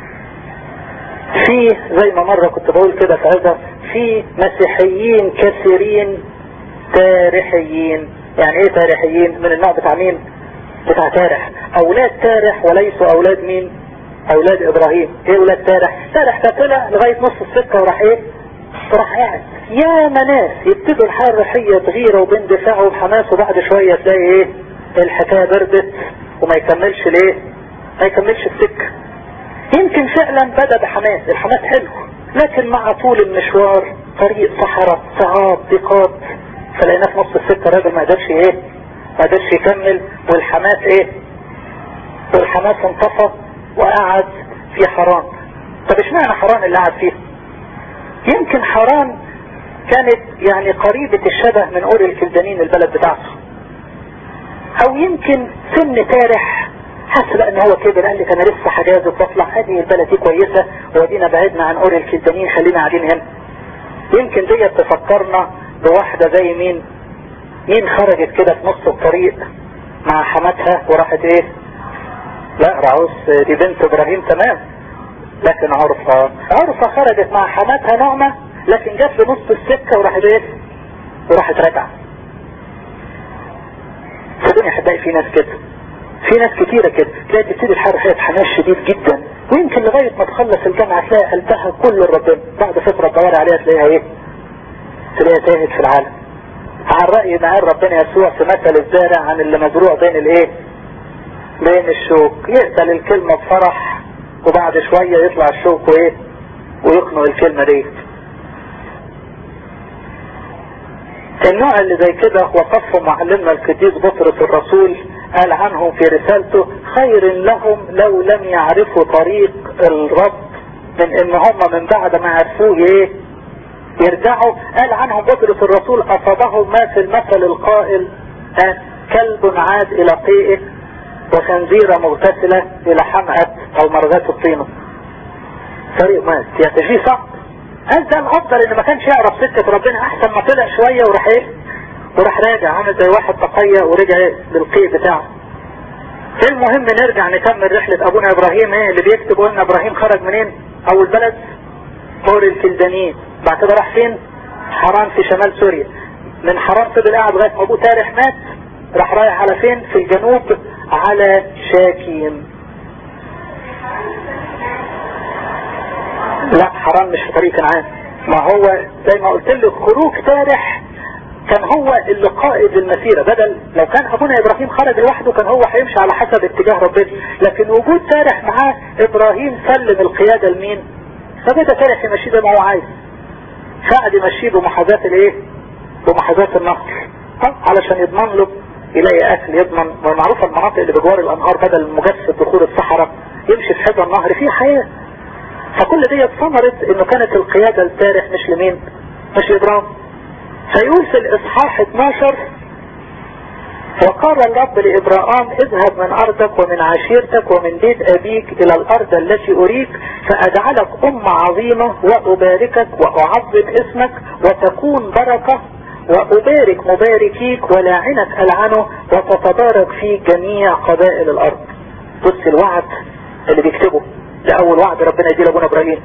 في زي ما مرة كنت بقول كده في عزة في مسيحيين كثيرين تاريحيين يعني ايه تاريحيين من النوع بتاع مين بتاع تارح اولاد تارح وليسوا اولاد مين اولاد ابراهيم ايه اولاد تارح تارح ده طلع لغاية نص السكة وراح ايه راح قاعد يا ناس يبتدوا الحياة الروحية بغيرة وباندفاع وبحماس وبعد شوية تلاقي ايه الحكاية بردت وما يكملش ليه ما يكملش السكة يمكن فعلا بدأ بحماس الحماس حلو لكن مع طول المشوار طريق صحراء صعاب ضيقات فلقينا في نص السكة الراجل ما قدرش ايه ما قدرش يكمل والحماس ايه والحماس انطفى وقعد في حران طب اشمعنى حران اللي قعد فيه يمكن حران كانت يعني قريبة الشبه من أور الكلدانين البلد بتاعته او يمكن سن تارح حس بقى ان هو كبر قال لك انا لسه حجاز وبطلع هذه البلد دي كويسة ودينا بعدنا عن أور الكلدانين خلينا قاعدين هنا يمكن دي تفكرنا بواحدة زي مين مين خرجت كده في نص الطريق مع حماتها وراحت ايه لا رعوس دي بنت ابراهيم تمام لكن عرفة عرفة خرجت مع حماتها نعمة لكن جت في نص السكة وراحت ايه وراحت راجعة صدقني هتلاقي في ناس كده في ناس كتيرة كده تلاقي تبتدي الحرب حياة حماس شديد جدا ويمكن لغاية ما تخلص الجامعة تلاقي قلبها كل ربنا بعد فترة تدور عليها تلاقيها ايه تلاقيها تاهت في العالم عن رأي معين ربنا يسوع في مثل الزارع عن اللي مزروع بين الايه بين الشوك يقبل الكلمة بفرح وبعد شوية يطلع الشوك وايه ويقنع الكلمة دي النوع اللي زي كده وصفه معلمنا القديس بطرس الرسول قال عنهم في رسالته خير لهم لو لم يعرفوا طريق الرب من ان هم من بعد ما عرفوه ايه يرجعوا قال عنهم بطرس الرسول اصابهم ما في المثل القائل آه كلب عاد الى قيئه وخنزيرة مغتسلة الى حمأة او مرغات الطينة طريق مات يعني شيء صعب قال ده الافضل ان ما كانش يعرف سكة ربنا احسن ما طلع شوية وراح ايه وراح راجع عامل زي واحد تقية ورجع ايه للقيء بتاعه المهم نرجع نكمل رحلة ابونا ابراهيم ايه اللي بيكتب قلنا ابراهيم خرج منين اول بلد طور الكلدانيين بعد كده راح فين حران في شمال سوريا من حران فضل قاعد لغايه ما ابوه تارح مات راح رايح على فين في الجنوب على شاكيم لا حرام مش في طريق كنعان ما هو زي ما قلت لك خروج تارح كان هو اللي قائد المسيرة بدل لو كان ابونا ابراهيم خرج لوحده كان هو هيمشي على حسب اتجاه ربنا لكن وجود تارح معاه ابراهيم سلم القيادة لمين فبدا تارح يمشي زي ما هو عايز فقعد يمشيه بمحاذاة الايه بمحاذاة النهر علشان يضمن له يلاقي اكل يضمن معروفة المناطق اللي بجوار الانهار بدل مجسد دخول الصحراء يمشي في حيطة النهر فيه حياة فكل دي ثمرت انه كانت القيادة التارح مش لمين مش لابراهيم فيقول في الاصحاح 12 وقال الرب لإبراهام اذهب من أرضك ومن عشيرتك ومن بيت أبيك إلى الأرض التي أريك فأجعلك أمة عظيمة وأباركك وأعظم اسمك وتكون بركة وأبارك مباركيك ولاعنك ألعنه وتتبارك في جميع قبائل الأرض بص الوعد اللي بيكتبه ده أول وعد ربنا يديه لأبونا إبراهيم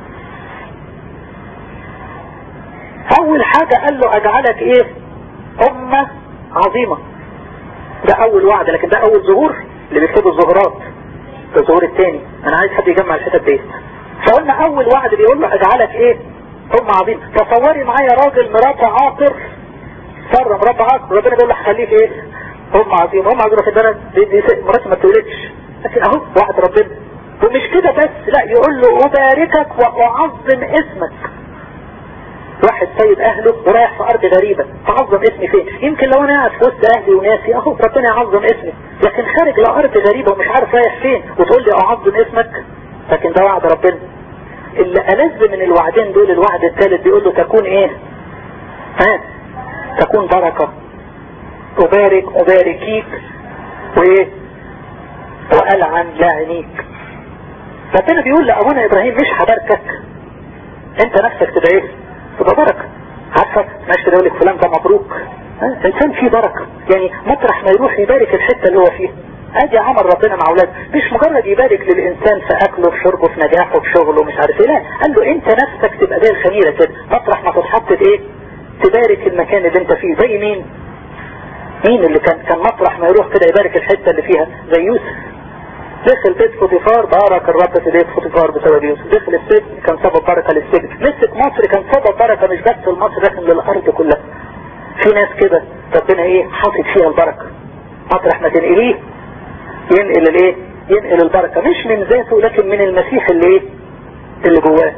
أول حاجة قال له أجعلك إيه أمة عظيمة ده اول وعد لكن ده اول ظهور اللي بيكتبوا الظهورات ده الظهور الثاني انا عايز حد يجمع الحتت ديت فقلنا اول وعد بيقول له اجعلك ايه ام عظيم تصوري معايا راجل مراته عاقر سر مراته عاقر ربنا بيقول له هخليك ايه ام عظيم ام عظيمه في البلد دي, دي مراتي ما تولدش لكن اهو وعد ربنا ومش كده بس لا يقول له اباركك واعظم اسمك واحد سيد اهله ورايح في ارض غريبة تعظم اسمي فين يمكن لو انا قاعد في وسط اهلي وناسي اهو ربنا يعظم اسمي لكن خارج لارض غريبة ومش عارف رايح فين وتقول لي اعظم اسمك لكن ده وعد ربنا اللي ألذ من الوعدين دول الوعد الثالث بيقول له تكون ايه ها تكون بركة أبارك أباركيك وإيه وألعن لاعنيك ربنا بيقول لأبونا إبراهيم مش هباركك أنت نفسك تدعيه تبقى بركة عارفة ماشي يقول لك فلان ده مبروك ها؟ إنسان فيه بركة يعني مطرح ما يروح يبارك الحتة اللي هو فيها ادي عمل ربنا مع اولاده مش مجرد يبارك للانسان في اكله في شربه في نجاحه في شغله مش عارف ايه لا قال له انت نفسك تبقى زي الخميره كده مطرح ما تتحط ايه تبارك المكان اللي انت فيه زي مين مين اللي كان كان مطرح ما يروح كده يبارك الحته اللي فيها زي يوسف دخل بيت فوتيفار بارك الرب في بيت فوتيفار بسبب يوسف دخل السجن كان سبب بركة للسجن مسك مصر كان سبب بركة مش بس لمصر لكن للأرض كلها في ناس كده ربنا ايه حاطط فيها البركة مطرح ما تنقليه ينقل الايه ينقل البركة مش من ذاته لكن من المسيح اللي ايه اللي جواه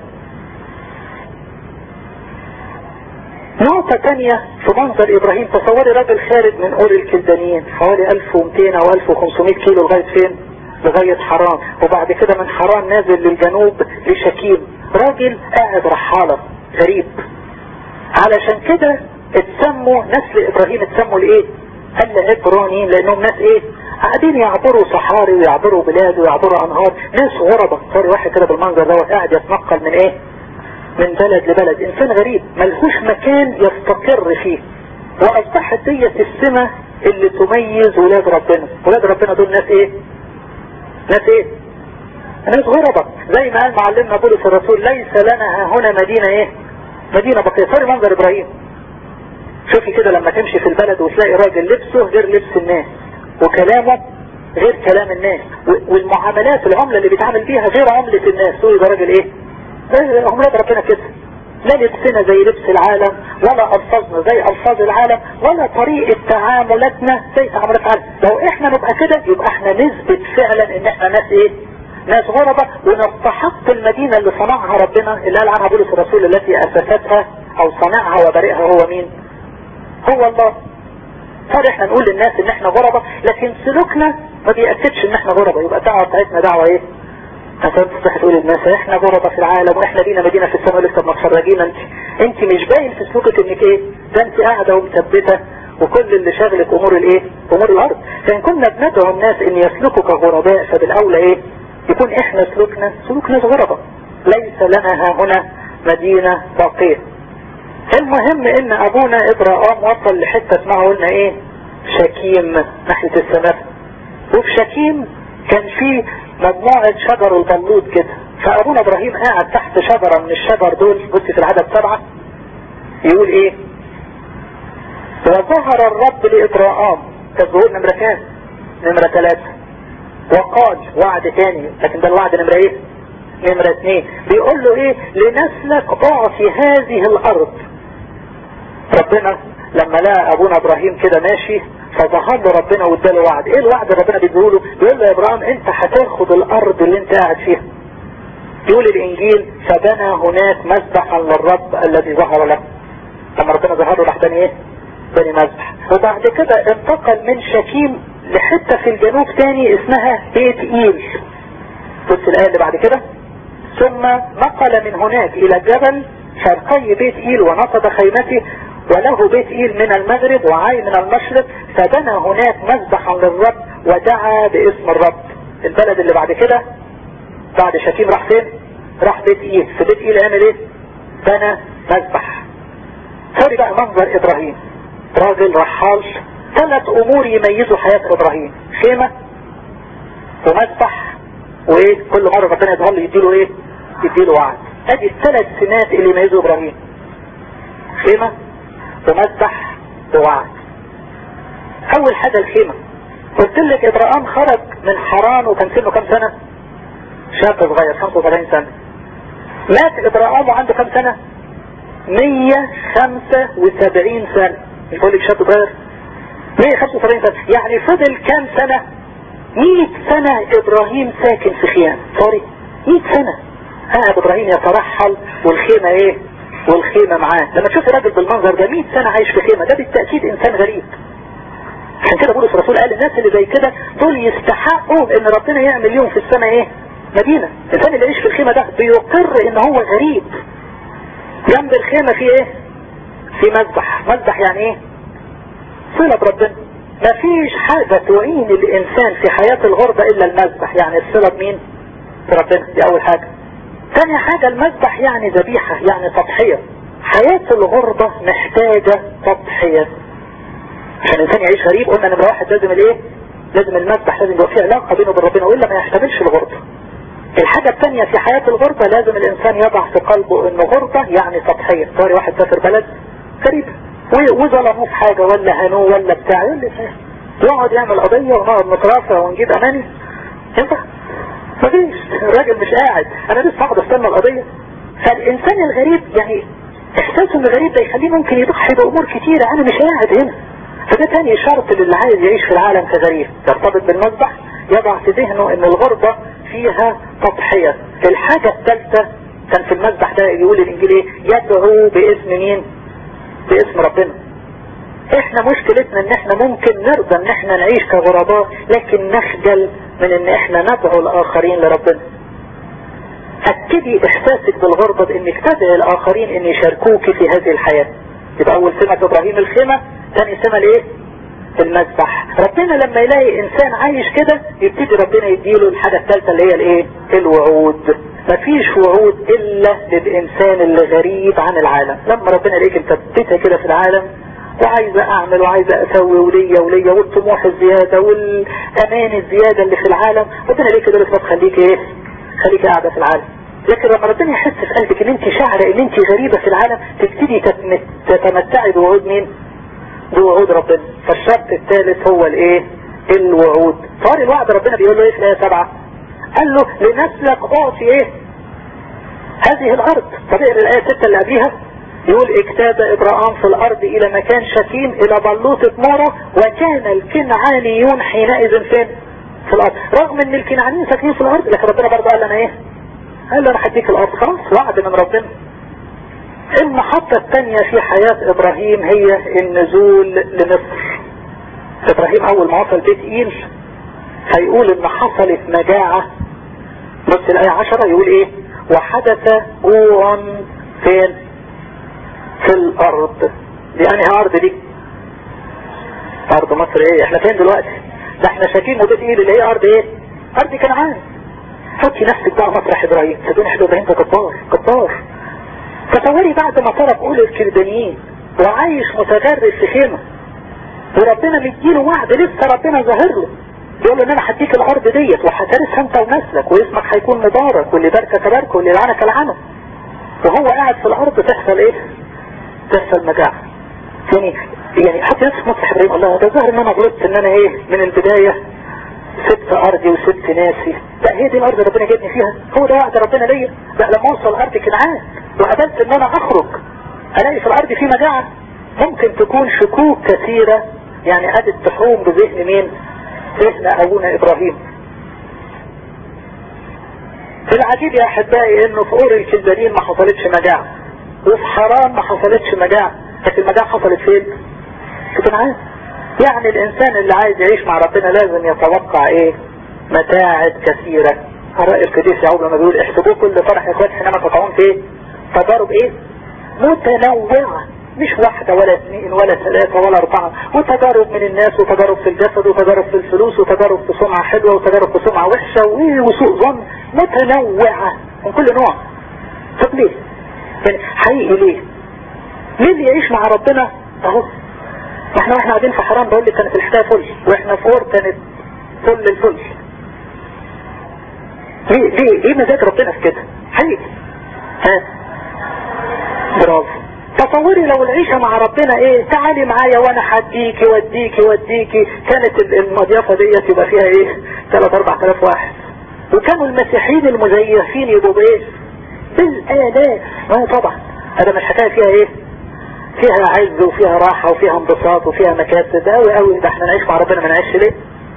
نقطة تانية في منظر ابراهيم تصوري راجل خارج من اور الكلدانيين حوالي 1200 او 1500 كيلو لغاية فين لغاية حران وبعد كده من حران نازل للجنوب لشكيم راجل قاعد رحالة غريب علشان كده اتسموا نسل ابراهيم اتسموا لايه قال عبرانيين لانهم ناس ايه قاعدين يعبروا صحاري ويعبروا بلاد ويعبروا انهار ناس غربة صار واحد كده بالمنظر ده قاعد يتنقل من ايه من بلد لبلد انسان غريب ملهوش مكان يستقر فيه واصبحت ديت السمة اللي تميز ولاد ربنا ولاد ربنا دول ناس ايه ناس ايه ناس غربة زي ما قال معلمنا بولس الرسول ليس لنا هنا مدينة ايه مدينة بقية صار منظر ابراهيم شوفي كده لما تمشي في البلد وتلاقي راجل لبسه غير لبس الناس وكلامه غير كلام الناس والمعاملات العملة اللي بيتعامل بيها غير عملة الناس تقول ده راجل ايه عملات ربنا كده لا لبسنا زي لبس العالم ولا ألفاظنا زي ألفاظ العالم ولا طريقة تعاملاتنا زي تعاملات العالم لو احنا نبقى كده يبقى احنا نثبت فعلا ان احنا ناس ايه ناس غربة ونستحق المدينة اللي صنعها ربنا اللي قال عنها بولس الرسول التي أسستها أو صنعها وبرئها هو مين هو الله صار احنا نقول للناس ان احنا غربة لكن سلوكنا ما بيأكدش ان احنا غربة يبقى الدعوة بتاعتنا دعوة ايه عشان تصح تقول للناس احنا غربة في العالم واحنا لينا مدينة في السماء لسه متفرجين انت انت مش باين في سلوكك انك ايه ده انت قاعدة ومثبتة وكل اللي شاغلك امور الايه امور الارض فان كنا بندعو الناس ان يسلكوا كغرباء فبالاولى ايه يكون احنا سلوكنا سلوك ناس غربة ليس لنا ها هنا مدينة باقية المهم ان ابونا ابراهام وصل لحتة اسمها قلنا ايه شكيم ناحية السماء وفي شكيم كان في مجموعة شجر البلوط كده فابونا ابراهيم قاعد تحت شجرة من الشجر دول بصي في العدد سبعة يقول ايه وظهر الرب لابراهام كالظهور نمرة كام نمرة ثلاثة وقال وعد تاني لكن ده الوعد نمرة ايه نمرة اثنين بيقول له ايه لنسلك اعطي هذه الارض ربنا لما لقى ابونا ابراهيم كده ماشي فظهر له ربنا واداله وعد ايه الوعد اللي ربنا بيقوله بيقول له يا ابراهيم انت هتاخد الارض اللي انت قاعد فيها يقول الانجيل فبنى هناك مذبحا للرب الذي ظهر له لما ربنا ظهر له راح بني ايه بني مذبح وبعد كده انتقل من شكيم لحتة في الجنوب تاني اسمها بيت ايل بص الايه اللي بعد كده ثم نقل من هناك الى الجبل شرقي بيت ايل ونصب خيمته وله بيت ايل من المغرب وعاي من المشرق فبنى هناك مذبحا للرب ودعا باسم الرب البلد اللي بعد كده بعد شكيم راح فين راح بيت ايل في بيت ايل عمل ايه بنى مذبح خلي بقى منظر ابراهيم راجل رحال ثلاث امور يميزوا حياة ابراهيم خيمة ومذبح وايه كل مرة ربنا يظهر له يديله ايه يديله وعد ادي الثلاث سمات اللي يميزوا ابراهيم خيمة ومذبح ووعد اول حاجة الخيمة قلت لك ابراهيم خرج من حران وكان سنه كام سنة شاب صغير 75 سنة مات ابراهيم وعنده كام سنة 175 سنة مش بقول لك شاب صغير 175 سنة يعني فضل كام سنة 100 سنة ابراهيم ساكن في خيام سوري 100 سنة قاعد ابراهيم يترحل والخيمة ايه والخيمة معاه لما تشوف راجل بالمنظر ده 100 سنة عايش في خيمة ده بالتأكيد انسان غريب عشان كده بولس الرسول قال الناس اللي زي كده دول يستحقوا ان ربنا يعمل لهم في السماء ايه مدينة الانسان اللي يعيش في الخيمة ده بيقر ان هو غريب جنب الخيمة في ايه في مذبح مذبح يعني ايه صلة بربنا مفيش حاجة تعين الانسان في حياة الغربة الا المذبح يعني الصلة بمين بربنا دي اول حاجة ثاني حاجة المذبح يعني ذبيحة يعني تضحية حياة الغربة محتاجة تضحية عشان الانسان يعيش غريب قلنا نمرة واحد لازم الايه لازم المذبح لازم يبقى فيه علاقة بينه وبين ربنا والا ما يحتملش الغربة الحاجة الثانية في حياة الغربة لازم الانسان يضع في قلبه ان غربة يعني تضحية صار واحد سافر بلد غريب وظلموه في حاجة ولا هنوه ولا بتاع يقول لي يقعد يعمل قضية ونقعد نترافع ونجيب اماني ينفع مفيش الراجل مش قاعد انا لسه قاعد استنى القضية فالانسان الغريب يعني احساسه ان الغريب ده يخليه ممكن يضحي بامور كتيرة انا مش قاعد هنا فده تاني شرط للي عايز يعيش في العالم كغريب يرتبط بالمذبح يضع في ذهنه ان الغربة فيها تضحية الحاجة الثالثة كان في المذبح ده يقول الانجيل ايه يدعو باسم مين باسم ربنا احنا مشكلتنا ان احنا ممكن نرضى ان احنا نعيش كغرباء لكن نخجل من ان احنا ندعو الاخرين لربنا اكدي احساسك بالغربة بانك تدعي الاخرين ان يشاركوك في هذه الحياة يبقى اول سمة ابراهيم الخيمة ثاني سمة الايه المذبح ربنا لما يلاقي انسان عايش كده يبتدي ربنا يديله الحاجة الثالثة اللي هي الايه الوعود مفيش وعود الا للانسان اللي غريب عن العالم لما ربنا يلاقيك انت بتبتها كده في العالم وعايزة اعمل وعايزة اسوي وليا وليا والطموح الزيادة والامان الزيادة اللي في العالم ربنا يلاقيك كده بس خليك ايه خليك قاعدة في العالم لكن لما ربنا يحس في قلبك ان انت شاعرة ان انت غريبة في العالم تبتدي تتمتعي بوعود مين بوعود ربنا فالشرط الثالث هو الايه الوعود صار الوعد ربنا بيقول له ايه في الايه سبعة قال له لنسلك اعطي ايه هذه الارض طبيعي الايه ستة اللي قبليها يقول اجتاز ابراهام في الارض الى مكان شكيم الى بلوطة مورة وكان الكنعانيون حينئذ فين في الارض رغم ان الكنعانيين ساكنين في الارض لكن ربنا برضه قال لنا ايه قال له انا هديك الارض خلاص وعد من ربنا المحطة الثانية في حياة ابراهيم هي النزول لمصر ابراهيم اول ما وصل بيت ايل هيقول ان حصلت مجاعة بص الاية عشرة يقول ايه وحدث جوع فين في الارض دي انهي ارض دي ارض مصر ايه احنا فين دلوقتي ده احنا شاكين وبيت ايل اللي هي ارض ايه ارض كنعان حطي نفسك بقى مطرح ابراهيم صدقني حلو ابراهيم ده جبار جبار تصوري بعد ما طلب اولى الكلدانيين وعايش متغرب في خيمة وربنا مديله وعد لسه ربنا ظاهر له يقول له ان انا هديك الارض ديت وهترثها انت ونسلك واسمك هيكون مبارك واللي باركك باركه واللي لعنك لعنه وهو قاعد في الارض تحصل ايه تحصل مجاعة يعني يعني حتى نفسك مطرح ابراهيم الله ده ظهر ان انا غلطت ان انا ايه من البداية سبت ارضي وسبت ناسي لا هي دي الارض اللي ربنا جابني فيها هو ده وعد ربنا ليا لا لما اوصل ارض كنعان وقبلت ان انا اخرج الاقي في الارض في مجاعة ممكن تكون شكوك كثيرة يعني قد تحوم بذهن مين ذهن ابونا ابراهيم العجيب يا احبائي انه في اور الكلدانين ما حصلتش مجاعة وفي حرام ما حصلتش مجاعة لكن المجاعة حصلت فين في كنعان يعني الانسان اللي عايز يعيش مع ربنا لازم يتوقع ايه متاعب كثيرة رأي القديس يعقوب لما بيقول احسبوه كل فرح يا اخوات حينما تقعون في ايه تجارب ايه متنوعة مش واحدة ولا اثنين ولا ثلاثة ولا اربعة وتجارب من الناس وتجارب في الجسد وتجارب في الفلوس وتجارب في سمعة حلوة وتجارب في سمعة وحشة وسوء ظن متنوعة من كل نوع طب ليه يعني حقيقي ليه ليه اللي يعيش مع ربنا اهو احنا واحنا قاعدين في حرام بقول لك كانت الحكايه فل واحنا في اور كانت فل الفل ليه ليه ليه مزاج ربنا في كده حقيقي ها برافو تصوري لو العيشة مع ربنا ايه تعالي معايا وانا هديكي وديكي وديكي كانت المضيافة ديت يبقى فيها ايه 3 4000 واحد وكانوا المسيحيين المزيفين يبقوا بايه بالالاف ما طبعا هذا مش حكاية فيها ايه فيها عز وفيها راحة وفيها انبساط وفيها مكاسب ده قوي قوي ده احنا نعيش مع ربنا ما نعيش ليه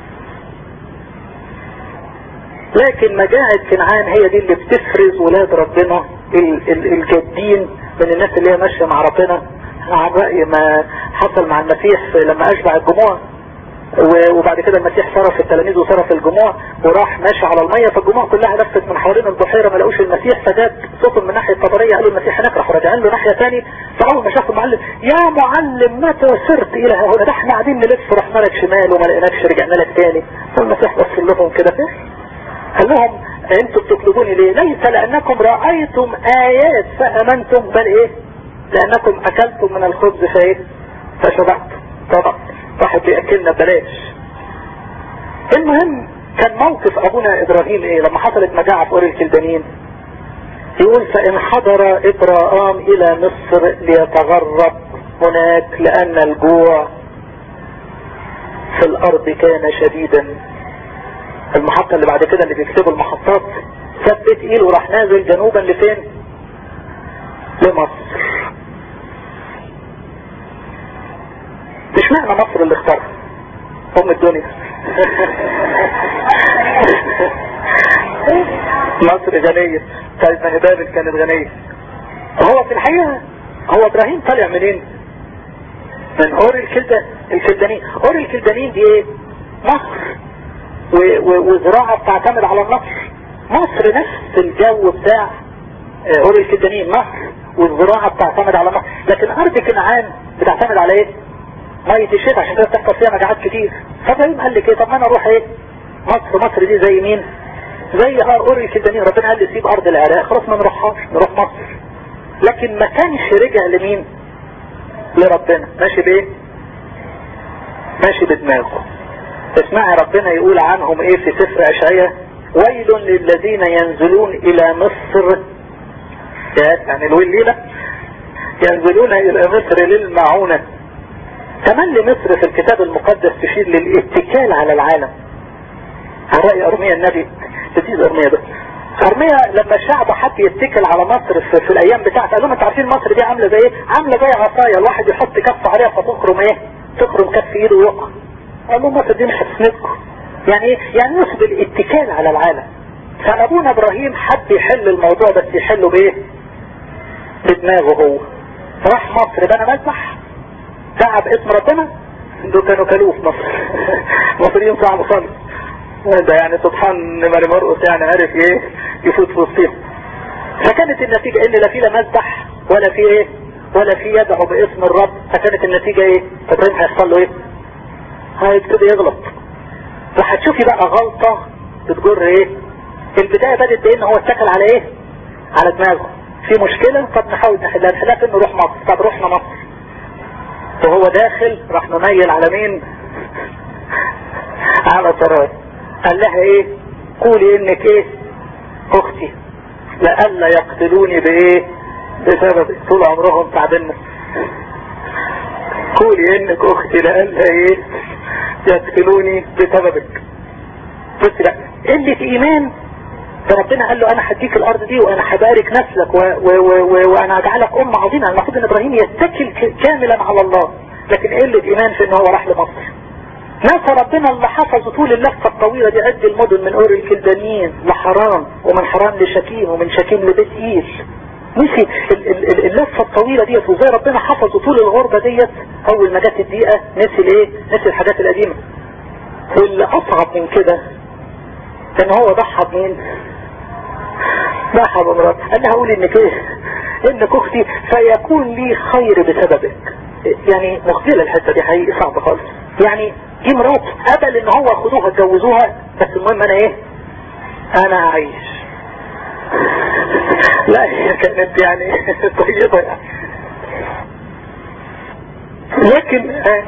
لكن مجاعة كنعان هي دي اللي بتفرز ولاد ربنا الجادين من الناس اللي هي ماشية مع ربنا عن رأي ما حصل مع المسيح لما أشبع الجموع وبعد كده المسيح صرف التلاميذ وصرف الجموع وراح ماشي على المية فالجموع كلها لفت من حوالين البحيرة ما لقوش المسيح فجات صوت من ناحية الطبرية قالوا المسيح هناك راح راجعين له ناحية ثاني فأول ما شافوا المعلم يا معلم متى سرت إلى هنا ده احنا قاعدين نلف رحنا لك شمال وما لقيناكش رجعنا لك تاني فالمسيح بص لهم كده قال لهم انتوا بتطلبوني ليه ليس لأنكم رأيتم آيات فأمنتم بل ايه لأنكم أكلتم من الخبز فايه فشبعتم طبعا واحد بيأكلنا بلاش المهم كان موقف ابونا ابراهيم ايه لما حصلت مجاعة في اور الكلدانيين يقول فان حضر ابراهام الى مصر ليتغرب هناك لان الجوع في الارض كان شديدا المحطة اللي بعد كده اللي بيكتبوا المحطات ثبت ايل وراح نازل جنوبا لفين لمصر مش معنى مصر اللي اختارها ام الدنيا مصر غنية طيب ما هي بابل كانت غنية هو في الحقيقة هو ابراهيم طالع منين من اور الكلدة الكلدانين اور الكلدانين دي ايه مصر وزراعة بتعتمد على النصر مصر نفس الجو بتاع اور الكلدانين مصر والزراعة بتعتمد على مصر لكن ارض كنعان بتعتمد على ايه مية الشتاء عشان كده بتحصل فيها مجاعات كتير فابراهيم قال لك ايه طب ما انا اروح ايه مصر مصر دي زي مين زي اور الكلدانين ربنا قال لي سيب ارض العراق خلاص ما نروحهاش نروح مصر لكن ما كانش رجع لمين لربنا ماشي بايه ماشي بدماغه اسمعي ربنا يقول عنهم ايه في سفر اشعياء ويل للذين ينزلون الى مصر يعني الويل ليلة ينزلون الى مصر للمعونة كمان لمصر في الكتاب المقدس تشير للاتكال على العالم على رأي ارمية النبي تديز ارمية ده ارمية لما الشعب حب يتكل على مصر في, في الايام بتاعته قال لهم انتوا عارفين مصر دي عاملة زي ايه عاملة زي عصاية الواحد يحط كف عليها فتخرم ايه تخرم كف ايده ويقع قال لهم مصر دي مش هتسندكم يعني ايه يعني نصب الاتكال على العالم فابونا ابراهيم حب يحل الموضوع بس يحله بايه بدماغه هو راح مصر بنى مذبح تعب اسم ربنا دول كانوا كلوه في مصر مصريين صعب خالص ده يعني سبحان ماري مرقس يعني عرف ايه يفوت في وسطهم فكانت النتيجة ان لا في لا مذبح ولا في ايه ولا في يدعو باسم الرب فكانت النتيجة ايه ابراهيم هيحصل له ايه هيبتدي يغلط وهتشوفي بقى غلطة بتجر ايه البداية بدأت بان هو اتكل على ايه على دماغه في مشكلة طب نحاول نحلها نحلها في انه نروح مصر طب رحنا مصر وهو داخل راح نميل على مين على سراي قال لها ايه قولي انك ايه اختي لألا يقتلوني بايه بسبب طول عمرهم تعبنا قولي انك اختي لألا ايه يقتلوني بسببك بص لا قلة ايمان ده ربنا قال له انا هديك الارض دي وانا هبارك نسلك و و و و وانا هجعلك ام عظيمة المفروض ان ابراهيم يتكل كاملا على الله لكن قلة ايمان في ان هو راح لمصر ناس ربنا اللي حفظ طول اللفة الطويلة دي عد المدن من اور الكلدانيين لحرام ومن حرام لشكيم ومن شكيم لبيت ايل نسي اللفة الطويلة ديت وزي ربنا حفظ طول الغربة ديت اول ما جت الدقيقة نسي الايه نسي الحاجات القديمة واللي اصعب من كده ان هو ضحى بمين ضحى بمرات انا هقول انك ايه انك اختي فيكون لي خير بسببك يعني مخزلة الحتة دي حقيقي صعبة خالص يعني دي مرات قبل ان هو خدوها اتجوزوها بس المهم انا ايه انا عايش لا هي كانت يعني طيبة يعني لكن آه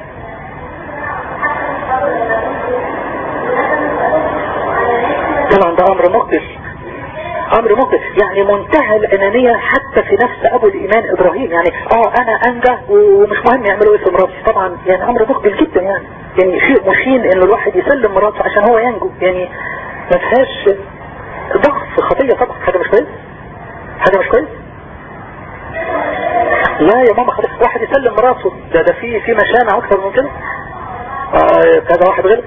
طبعا ده امر مقدس امر مقدس يعني منتهى الانانية حتى في نفس ابو الايمان ابراهيم يعني اه انا انجح ومش مهم يعملوا ايه في مراتي طبعا يعني امر مقدس جدا يعني يعني شيء مشين ان الواحد يسلم مراته عشان هو ينجو يعني ما فيهاش ضعف خطية طبعا حاجة مش كويس حاجة مش كويس لا يا ماما خلاص واحد يسلم مراته ده ده في في مشانع اكتر من كده آه كذا واحد غلط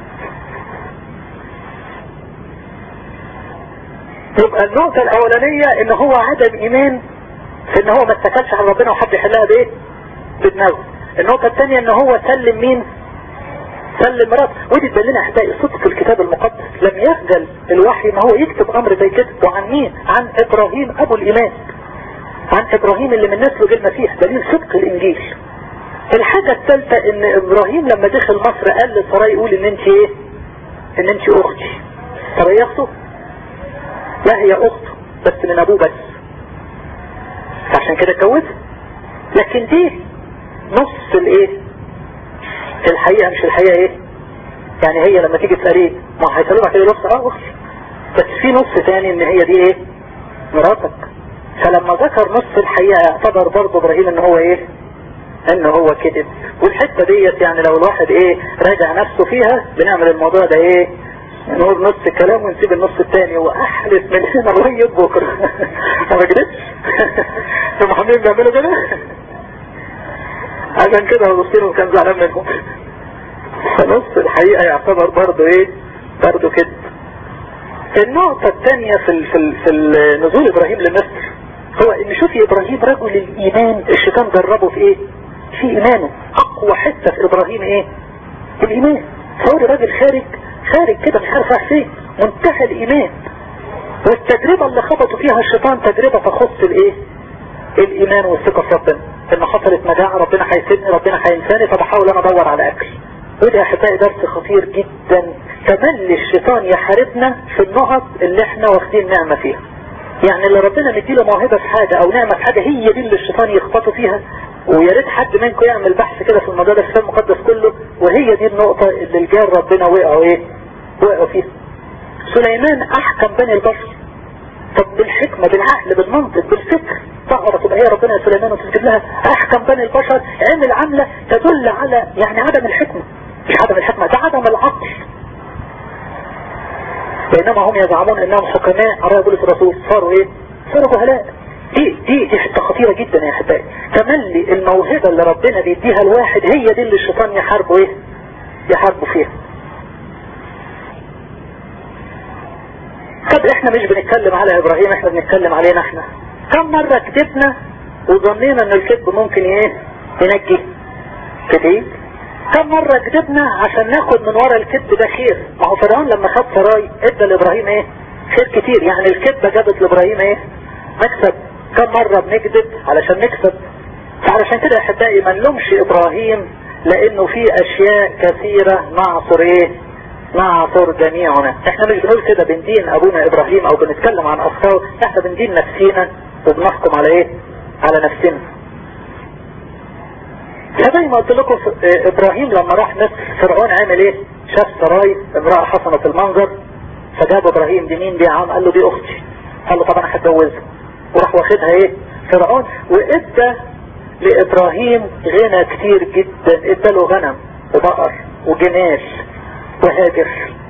يبقى النقطة الاولانية ان هو عدم ايمان في ان هو ما اتكلش على ربنا وحب يحلها بايه بدماغه النقطة الثانية ان هو سلم مين سلم مرات ودي تبلنا احبائي صدق الكتاب المقدس لم يخجل الوحي ان هو يكتب امر زي كده وعن مين عن ابراهيم ابو الايمان عن ابراهيم اللي من نسله جه المسيح دليل صدق الانجيل الحاجة الثالثة ان ابراهيم لما دخل مصر قال لسراي يقول ان انت ايه ان انت اختي سراي اخته لا هي اخته بس من ابوه بس عشان كده اتجوزها لكن دي نص الايه الحقيقة مش الحقيقة ايه يعني هي لما تيجي تقريه ما هيسألوها كده نص اه اختي بس في نص تاني ان هي دي ايه مراتك فلما ذكر نص الحقيقة اعتبر برضه ابراهيم ان هو ايه ان هو كذب والحتة ديت يعني لو الواحد ايه راجع نفسه فيها بنعمل الموضوع ده ايه نقول نص كلام ونسيب النص الثاني واحلف من هنا لغايه بكره ما كدبش المحامين بيعملوا كده عشان كده اغسطينوس كان زعلان منهم فنص الحقيقه يعتبر برضه ايه برضه كده النقطة الثانية في ال في ال في نزول ابراهيم لمصر هو ان شوفي ابراهيم رجل الايمان الشيطان جربه في ايه في ايمانه اقوى حتة في ابراهيم ايه الايمان تصوري راجل خارج خارج كده مش عارف راح فين منتهى الايمان والتجربة اللي خبطوا فيها الشيطان تجربة تخص الايه الايمان والثقة في ربنا ان حصلت مجاعة ربنا هيسيبني ربنا هينساني فبحاول انا ادور على اكل وده يا احبائي درس خطير جدا تملي الشيطان يحاربنا في النقط اللي احنا واخدين نعمة فيها يعني اللي ربنا مديله موهبة في حاجة او نعمة في حاجة هي دي اللي الشيطان يخبطه فيها ويا ريت حد منكم يعمل بحث كده في الموضوع ده في الكتاب المقدس كله وهي دي النقطة اللي الجار ربنا وقعوا ايه وقعوا فيها سليمان احكم بني البشر طب بالحكمة بالعقل بالمنطق بالفكر تعرف تبقى هي ربنا يا سليمان وتسجد لها احكم بني البشر عمل عملة تدل على يعني عدم الحكمة مش عدم الحكمة ده عدم العقل بينما هم يزعمون انهم حكماء على يقول الرسول صاروا ايه صاروا جهلاء دي دي دي حته خطيره جدا يا احبائي تملي الموهبه اللي ربنا بيديها الواحد هي دي اللي الشيطان يحاربه ايه يحاربه فيها طب احنا مش بنتكلم على ابراهيم احنا بنتكلم علينا احنا كم مرة كتبنا وظنينا ان الكذب ممكن ايه ينجي كتير كم مرة كذبنا عشان ناخد من ورا الكذب ده خير ما هو فرعون لما خد سراي ادى لابراهيم ايه خير كتير يعني الكذبة جابت لابراهيم ايه مكسب كم مرة بنكذب علشان نكسب فعلشان كده يا احبائي ما نلومش ابراهيم لانه في اشياء كثيرة نعصر ايه نعصر جميعنا احنا مش بنقول كده بندين ابونا ابراهيم او بنتكلم عن اخطاء احنا بندين نفسينا وبنحكم على ايه على نفسنا فزي ما قلت لكم ابراهيم لما راح مصر فرعون عمل ايه شاف سراي امرأة حسنة المنظر فجاب ابراهيم دي مين دي يا عم قال له دي اختي قال له طبعا هتجوزها وراح واخدها ايه فرعون وادى لابراهيم غنى كتير جدا ادى له غنم وبقر وجمال وهاجر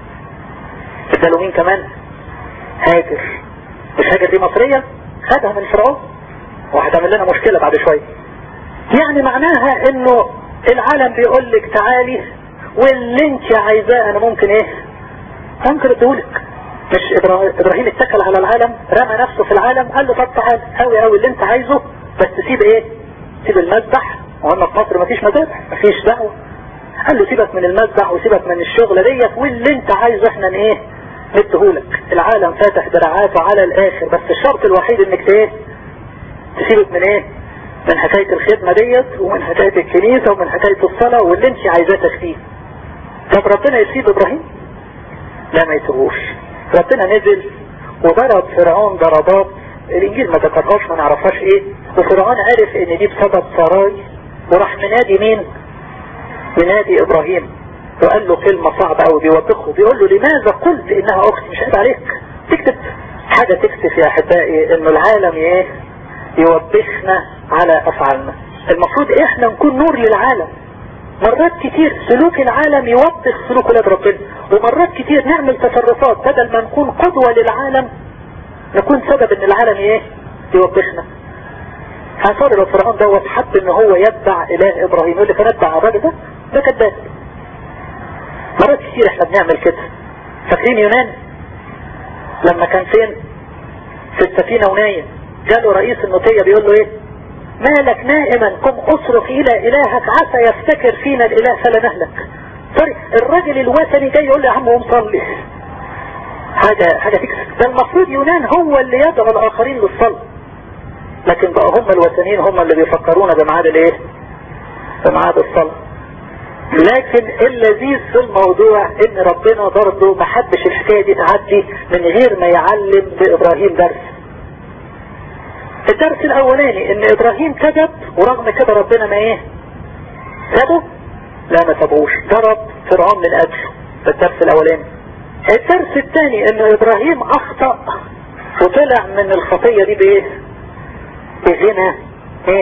ادى له مين كمان هاجر مش هاجر دي مصرية خدها من فرعون وهتعمل لنا مشكلة بعد شوية يعني معناها انه العالم بيقول لك تعالي واللي انت عايزاه انا ممكن ايه ممكن اديهولك مش ابراهيم اتكل على العالم رمى نفسه في العالم قال له طب تعال قوي قوي اللي انت عايزه بس سيب ايه سيب المذبح وقلنا في مصر مفيش مذابح مفيش دعوة قال له سيبك من المذبح وسيبك من الشغل ديت واللي انت عايزه احنا ايه نديهولك العالم فاتح دراعاته على الاخر بس الشرط الوحيد انك ايه تسيبك من ايه من حكاية الخدمة ديت ومن حكاية الكنيسة ومن حكاية الصلاة واللي انت عايزاه تخفيه طب ربنا يسيب ابراهيم لا ما يسيبوش ربنا نزل وضرب فرعون ضربات الانجيل ما ذكرهاش ما نعرفهاش ايه وفرعون عرف ان دي بسبب سراي وراح منادي مين منادي ابراهيم وقال له كلمة صعبة قوي بيوبخه بيقول له لماذا قلت انها اختي مش عيب عليك تكتب حاجة تكتب يا احبائي انه العالم ايه يوبخنا على افعالنا المفروض احنا نكون نور للعالم مرات كتير سلوك العالم يوبخ سلوك ولاد ربنا ومرات كتير نعمل تصرفات بدل ما نكون قدوة للعالم نكون سبب ان العالم ايه يوبخنا هنصار لو فرعون دوت حب ان هو يتبع اله ابراهيم يقول لك انا اتبع الراجل ده ده كذاب مرات كتير احنا بنعمل كده فاكرين يونان لما كان فين في السفينة ونايم جاله رئيس النوتية بيقول له ايه مالك نائما قم اصرخ الى الهك عسى يفتكر فينا الاله فلا نهلك سوري الراجل الوثني جاي يقول له يا عم قوم صلي حاجة حاجة تكسب ده المفروض يونان هو اللي يدعو الاخرين للصلاة لكن بقى هم الوثنيين هم اللي بيفكرونا بميعاد الايه بميعاد الصلاة لكن اللذيذ في الموضوع ان ربنا برضه ما حبش الحكاية دي تعدي من غير ما يعلم لابراهيم درس الدرس الاولاني ان ابراهيم كذب ورغم كده ربنا ما ايه سابه لا ما سابوش ضرب فرعون من اجله ده الدرس الاولاني الدرس الثاني ان ابراهيم اخطأ وطلع من الخطية دي بايه بغنى ايه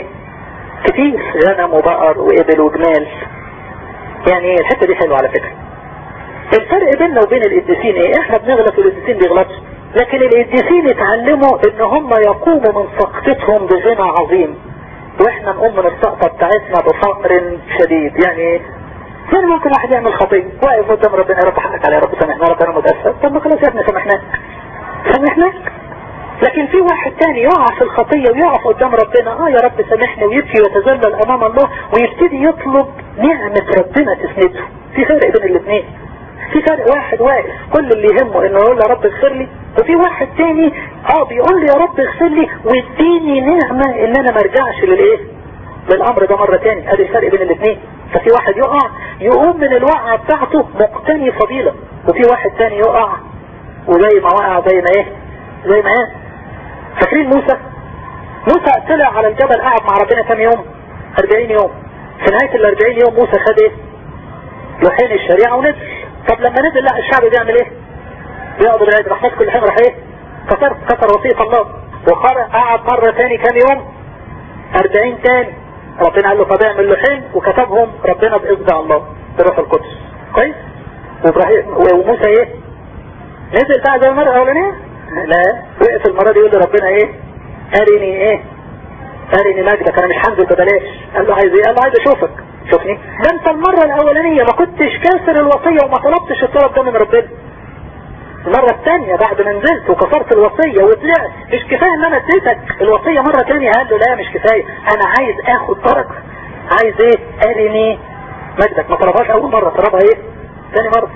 كتير غنم وبقر وابل وجمال يعني الحتة دي حلوة على فكرة الفرق بيننا وبين القديسين ايه احنا بنغلط والقديسين بيغلطوا لكن القديسين اتعلموا ان هم يقوموا من سقطتهم بغنى عظيم واحنا نقوم من السقطة بتاعتنا بفقر شديد يعني ايه يعني ممكن واحد يعمل خطية واقف قدام ربنا يا رب حقك على يا رب سامحنا يا رب انا متأسف طب ما خلاص يا ابني سامحناك سامحناك لكن في واحد تاني يقع في الخطية ويقف قدام ربنا اه يا رب سامحني ويبكي ويتذلل امام الله ويبتدي يطلب نعمة ربنا تسنده في فرق بين الاثنين في فرق واحد واقف كل اللي يهمه انه يقول يا رب اغفر لي وفي واحد تاني اه بيقول لي يا رب اغفر لي واديني نعمة ان انا ما ارجعش للايه للامر ده مرة تاني ادي الفرق بين الاثنين ففي واحد يقع يقوم من الوقعة بتاعته مقتني فضيلة وفي واحد تاني يقع وزي ما وقع زي ما ايه زي ما ايه فاكرين موسى موسى طلع على الجبل قعد مع ربنا كام يوم 40 يوم في نهاية ال 40 يوم موسى خد ايه لوحين الشريعة ونزل طب لما نزل لا الشعب بيعمل ايه بيقعد بالعيد راح ماسك اللحين راح ايه كسر كسر وصية الله وقرأ قعد مرة تاني كام يوم 40 تاني ربنا قال له طب اعمل لوحين وكتبهم ربنا بإصبع الله بروح القدس كويس وابراهيم وموسى ايه نزل بقى زي المرة الاولانية لا وقف المرة دي يقول لربنا ايه ارني ايه ارني مجدك انا مش هنزل ببلاش قال له عايز ايه قال له عايز اشوفك شوفني ده انت المرة الاولانية ما كنتش كاسر الوصية وما طلبتش الطلب ده من ربنا المرة الثانية بعد ما نزلت وكسرت الوصية وطلعت مش كفاية ان انا اديتك الوصية مرة ثانية قال له لا مش كفاية انا عايز اخد درجة عايز ايه ارني مجدك ما طلبهاش اول مرة طلبها ايه ثاني مرة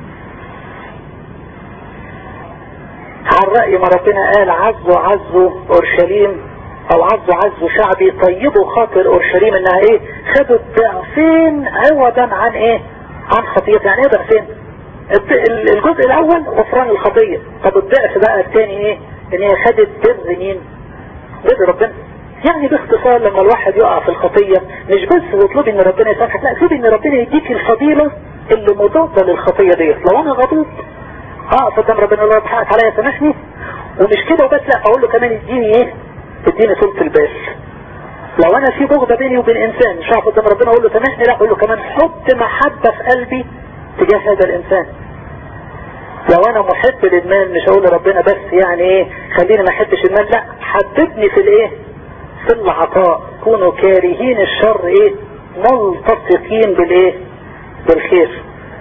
على رأي ما ربنا قال عزوا عزوا اورشليم او عزوا عزوا شعبي طيبوا خاطر اورشليم انها ايه خدوا الضعفين عوضا عن ايه عن خطيئة يعني ايه ضعفين الجزء الاول غفران الخطية طب الضعف بقى الثاني ايه ان هي خدت بر مين بر ربنا يعني باختصار لما الواحد يقع في الخطية مش بس تطلبي ان ربنا يسامحك لا اطلبي ان ربنا يديك الفضيلة اللي مضادة للخطية ديت لو انا غضوب اه قدام ربنا الله بحقك عليا سامحني ومش كده وبس لا اقول له كمان اديني ايه اديني طولة البال لو انا في بغضة بيني وبين انسان مش هقف قدام ربنا اقول له سامحني لا اقول له كمان حط محبة في قلبي تجاه هذا الانسان لو انا محب للمال مش هقول لربنا بس يعني ايه خليني ما احبش المال لا حببني في الايه في العطاء كونوا كارهين الشر ايه ملتصقين بالايه بالخير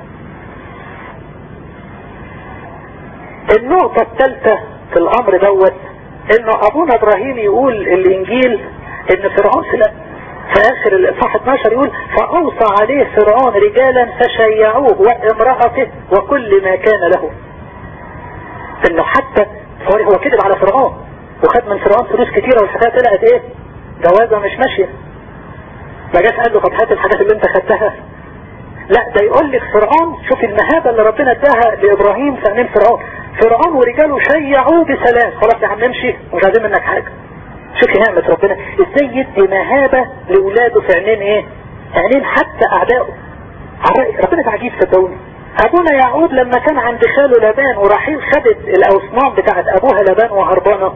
النقطة الثالثة في الامر دوت انه ابونا ابراهيم يقول الانجيل ان فرعون في في اخر الاصحاح 12 يقول فاوصى عليه فرعون رجالا فشيعوه وامرأته وكل ما كان له انه حتى هو كذب على فرعون وخد من فرعون فلوس كتيرة والحكاية طلعت ايه جوازة مش ماشية ما جاش قال له طب هات الحاجات اللي انت خدتها لا ده يقول لك فرعون شوف المهابة اللي ربنا اداها لابراهيم في عينين فرعون فرعون ورجاله شيعوه بسلام خلاص يا عم نمشي مش عايزين منك حاجة شوفي نعمة ربنا ازاي يدي مهابة لاولاده في عينين ايه عينين حتى اعدائه ربنا ده عجيب صدقوني ابونا يعقوب لما كان عند خاله لابان ورحيل خدت الاوثمان بتاعت ابوها لابان وهربانة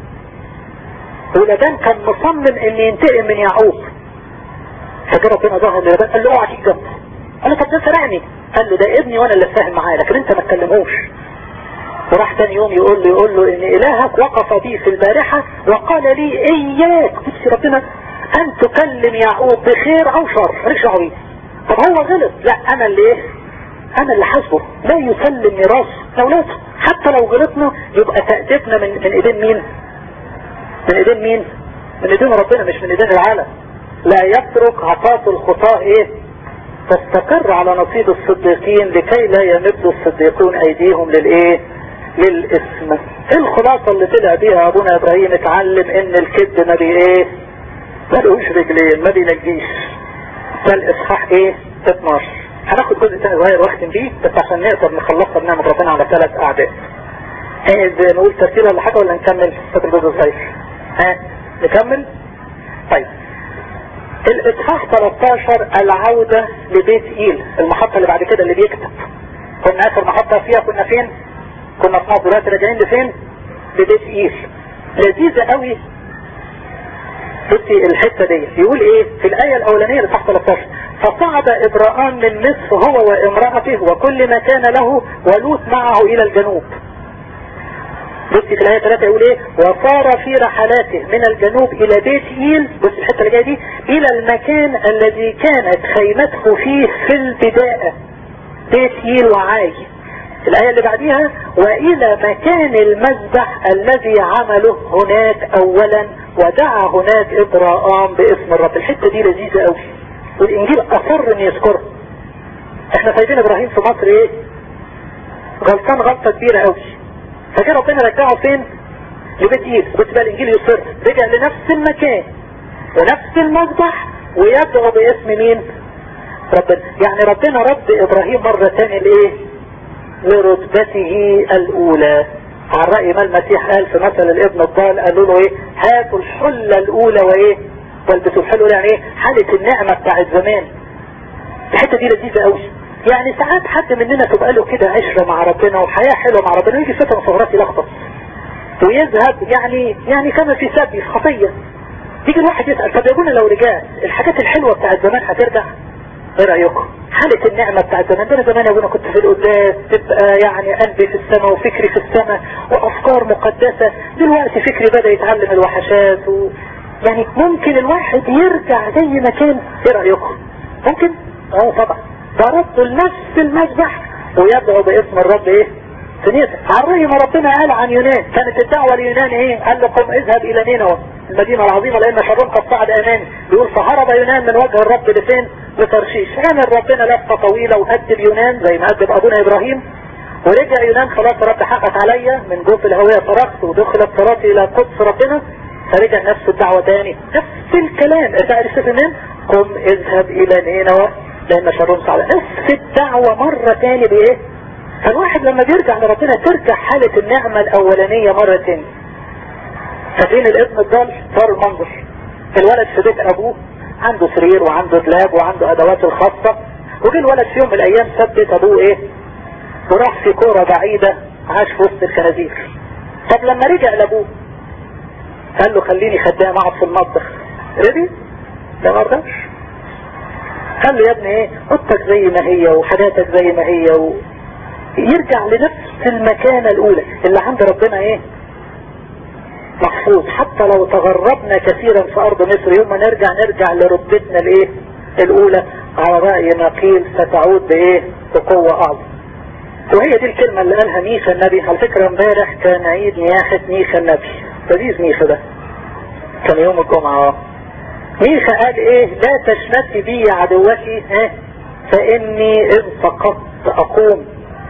ولابان كان مصمم ان ينتقم من يعقوب فجاء ربنا ظهر للابان قال له اوعى تيجي جنبه قال له طب ده سرقني قال له ده ابني وانا اللي فاهم معاه لكن انت ما تكلموش وراح تاني يوم يقول له يقول له ان الهك وقف بي في البارحة وقال لي اياك بس ربنا ان تكلم يعقوب بخير او شر مالكش دعوه طب هو غلط لا انا اللي ايه انا اللي حاسبه لا يسلم ميراث لاولاده حتى لو غلطنا يبقى تأديبنا من من ايدين مين من ايدين مين من ايدين ربنا مش من ايدين العالم لا يترك عطاة الخطاة ايه تستقر على نصيب الصديقين لكي لا يمد الصديقون ايديهم للايه للاسم الخلاصة اللي طلع بيها ابونا ابراهيم اتعلم ان الكذب ما بي ايه ملوش رجلين ما بينجيش ده الاصحاح ايه 12 هناخد جزء تاني صغير واختم بيه بس عشان نقدر نخلصها بنعمة ربنا على ثلاث اعداء عايز نقول ترتيب ولا حاجة ولا نكمل فاكر الجزء الصغير ها نكمل طيب الاصحاح 13 العودة لبيت ايل المحطة اللي بعد كده اللي بيكتب كنا اخر محطة فيها كنا فين كنا في مصر دلوقتي راجعين لفين لبيت ايل لذيذة قوي بصي الحتة دي يقول ايه في الاية الاولانية لصح 13 فصعد ابراهام من مصر هو وامرأته وكل ما كان له ولوط معه الى الجنوب بص في الآية 3 يقول ايه وصار في رحلاته من الجنوب الى بيت ايل بص الحتة اللي جاية دي الى المكان الذي كانت خيمته فيه في البداية بيت ايل وعاي الآية اللي بعديها وإلى مكان المذبح الذي عمله هناك أولا ودعا هناك إبراهام باسم الرب الحتة دي لذيذة قوي والإنجيل أصر إن يذكرها احنا سايبين إبراهيم في مصر إيه غلطان غلطة كبيرة قوي فكان ربنا رجعه فين لبيت إيد بص بقى الإنجيل يصر رجع لنفس المكان ونفس المذبح ويدعو باسم مين ربنا يعني ربنا رد إبراهيم مرة تاني لإيه لرتبته الأولى عن رأي ما المسيح قال في مثل الابن الضال قالوا له ايه هاتوا الحلة الأولى وايه والبسوا الحلة يعني ايه حالة النعمة بتاعت زمان الحتة دي لذيذة قوي يعني ساعات حد مننا تبقى له كده عشرة مع ربنا وحياة حلوة مع ربنا ويجي فترة صغرات يلخبط ويذهب يعني يعني كما في سبي في خطية يجي الواحد يسأل طب يا ابونا لو رجعت الحاجات الحلوة بتاعت زمان هترجع ايه رأيكم حالة النعمة بتاعت زمان ده انا زمان يا ابونا كنت في القداس تبقى يعني قلبي في السماء وفكري في السماء وافكار مقدسة دلوقتي فكري بدأ يتعلم الوحشات و... يعني ممكن الواحد يرجع زي ما كان ايه رأيكم ممكن اه طبعا ده رد لنفس المذبح ويدعو باسم الرب ايه سنيت عن رأي ما ربنا قال عن يونان كانت الدعوة ليونان ايه قال لكم اذهب الى نينوى المدينة العظيمة لان شرهم قد صعد امامي بيقول فهرب يونان من وجه الرب لفين لترشيش عمل ربنا لفة طويلة وأدب يونان زي ما أدب أبونا إبراهيم ورجع يونان خلاص رب حقق عليا من جوف الهوية صرخت ودخلت صلاتي إلى قدس ربنا فرجع نفس الدعوة تاني نفس الكلام ارجع لسه منين قم اذهب إلى نينوى لأن شرهم صعد نفس الدعوة مرة تاني بإيه فالواحد لما بيرجع لربنا ترجع حالة النعمة الأولانية مرة تاني ففين الابن الضال صار المنظر الولد في بيت أبوه عنده سرير وعنده دلاب وعنده ادوات الخاصة وجه الولد في يوم من الايام ثبت ابوه ايه وراح في كورة بعيدة عاش في وسط الخنازير طب لما رجع لابوه قال له خليني خدام اقعد في المطبخ رضي ده ما رضاش قال له يا ابني ايه اوضتك زي ما هي وحاجاتك زي ما هي و... يرجع لنفس المكانة الاولى اللي عند ربنا ايه محفوظ حتى لو تغربنا كثيرا في ارض مصر يوم ما نرجع نرجع لرتبتنا الايه الاولى على رأي ما قيل ستعود بايه بقوة اعظم وهي دي الكلمة اللي قالها ميخا النبي على فكرة امبارح كان عيد نياحة ميخا النبي لذيذ ميخا ده كان يوم الجمعة ميخا قال ايه لا تشمت بي يا عدوتي ها فاني اذ فقدت اقوم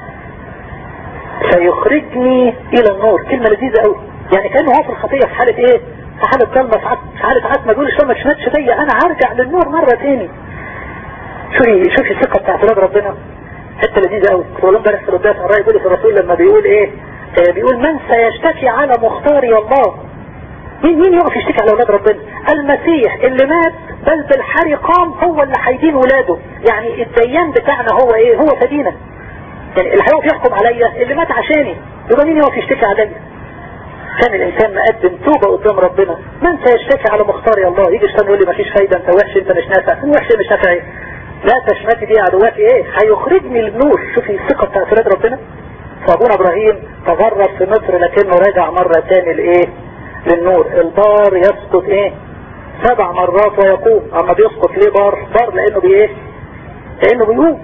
سيخرجني الى النور كلمة لذيذة قوي يعني كانه هو في الخطية في حالة ايه في حالة ضلمة في حالة عتمة يقول الشيطان ما تشمتش بيا انا هرجع للنور مرة تاني شوفي شوفي الثقة بتاعت ولاد ربنا حتة لذيذة قوي كنت بقول امبارح في القداس عن رأي بولس الرسول لما بيقول ايه آه بيقول من سيشتكي على مختاري الله مين مين يقف يشتكي على ولاد ربنا المسيح اللي مات بل بالحري قام هو اللي هيدين ولاده يعني الديان بتاعنا هو ايه هو فدينا يعني اللي هيقف يحكم عليا اللي مات عشاني يبقى مين يقف يشتكي عليا كان الانسان مقدم توبة قدام ربنا من سيشتكي على مختاري الله يجي الشيطان يقول لي مفيش فايدة انت وحش انت مش نافع وحش مش نافع ايه لا تشمتي دي عدواتي ايه هيخرجني للنور شوفي الثقة بتاعت ولاد ربنا فابونا ابراهيم تغرب في مصر لكنه رجع مرة تاني لايه للنور البار يسقط ايه سبع مرات ويقوم اما بيسقط ليه بار بار لانه بايه لانه بيقوم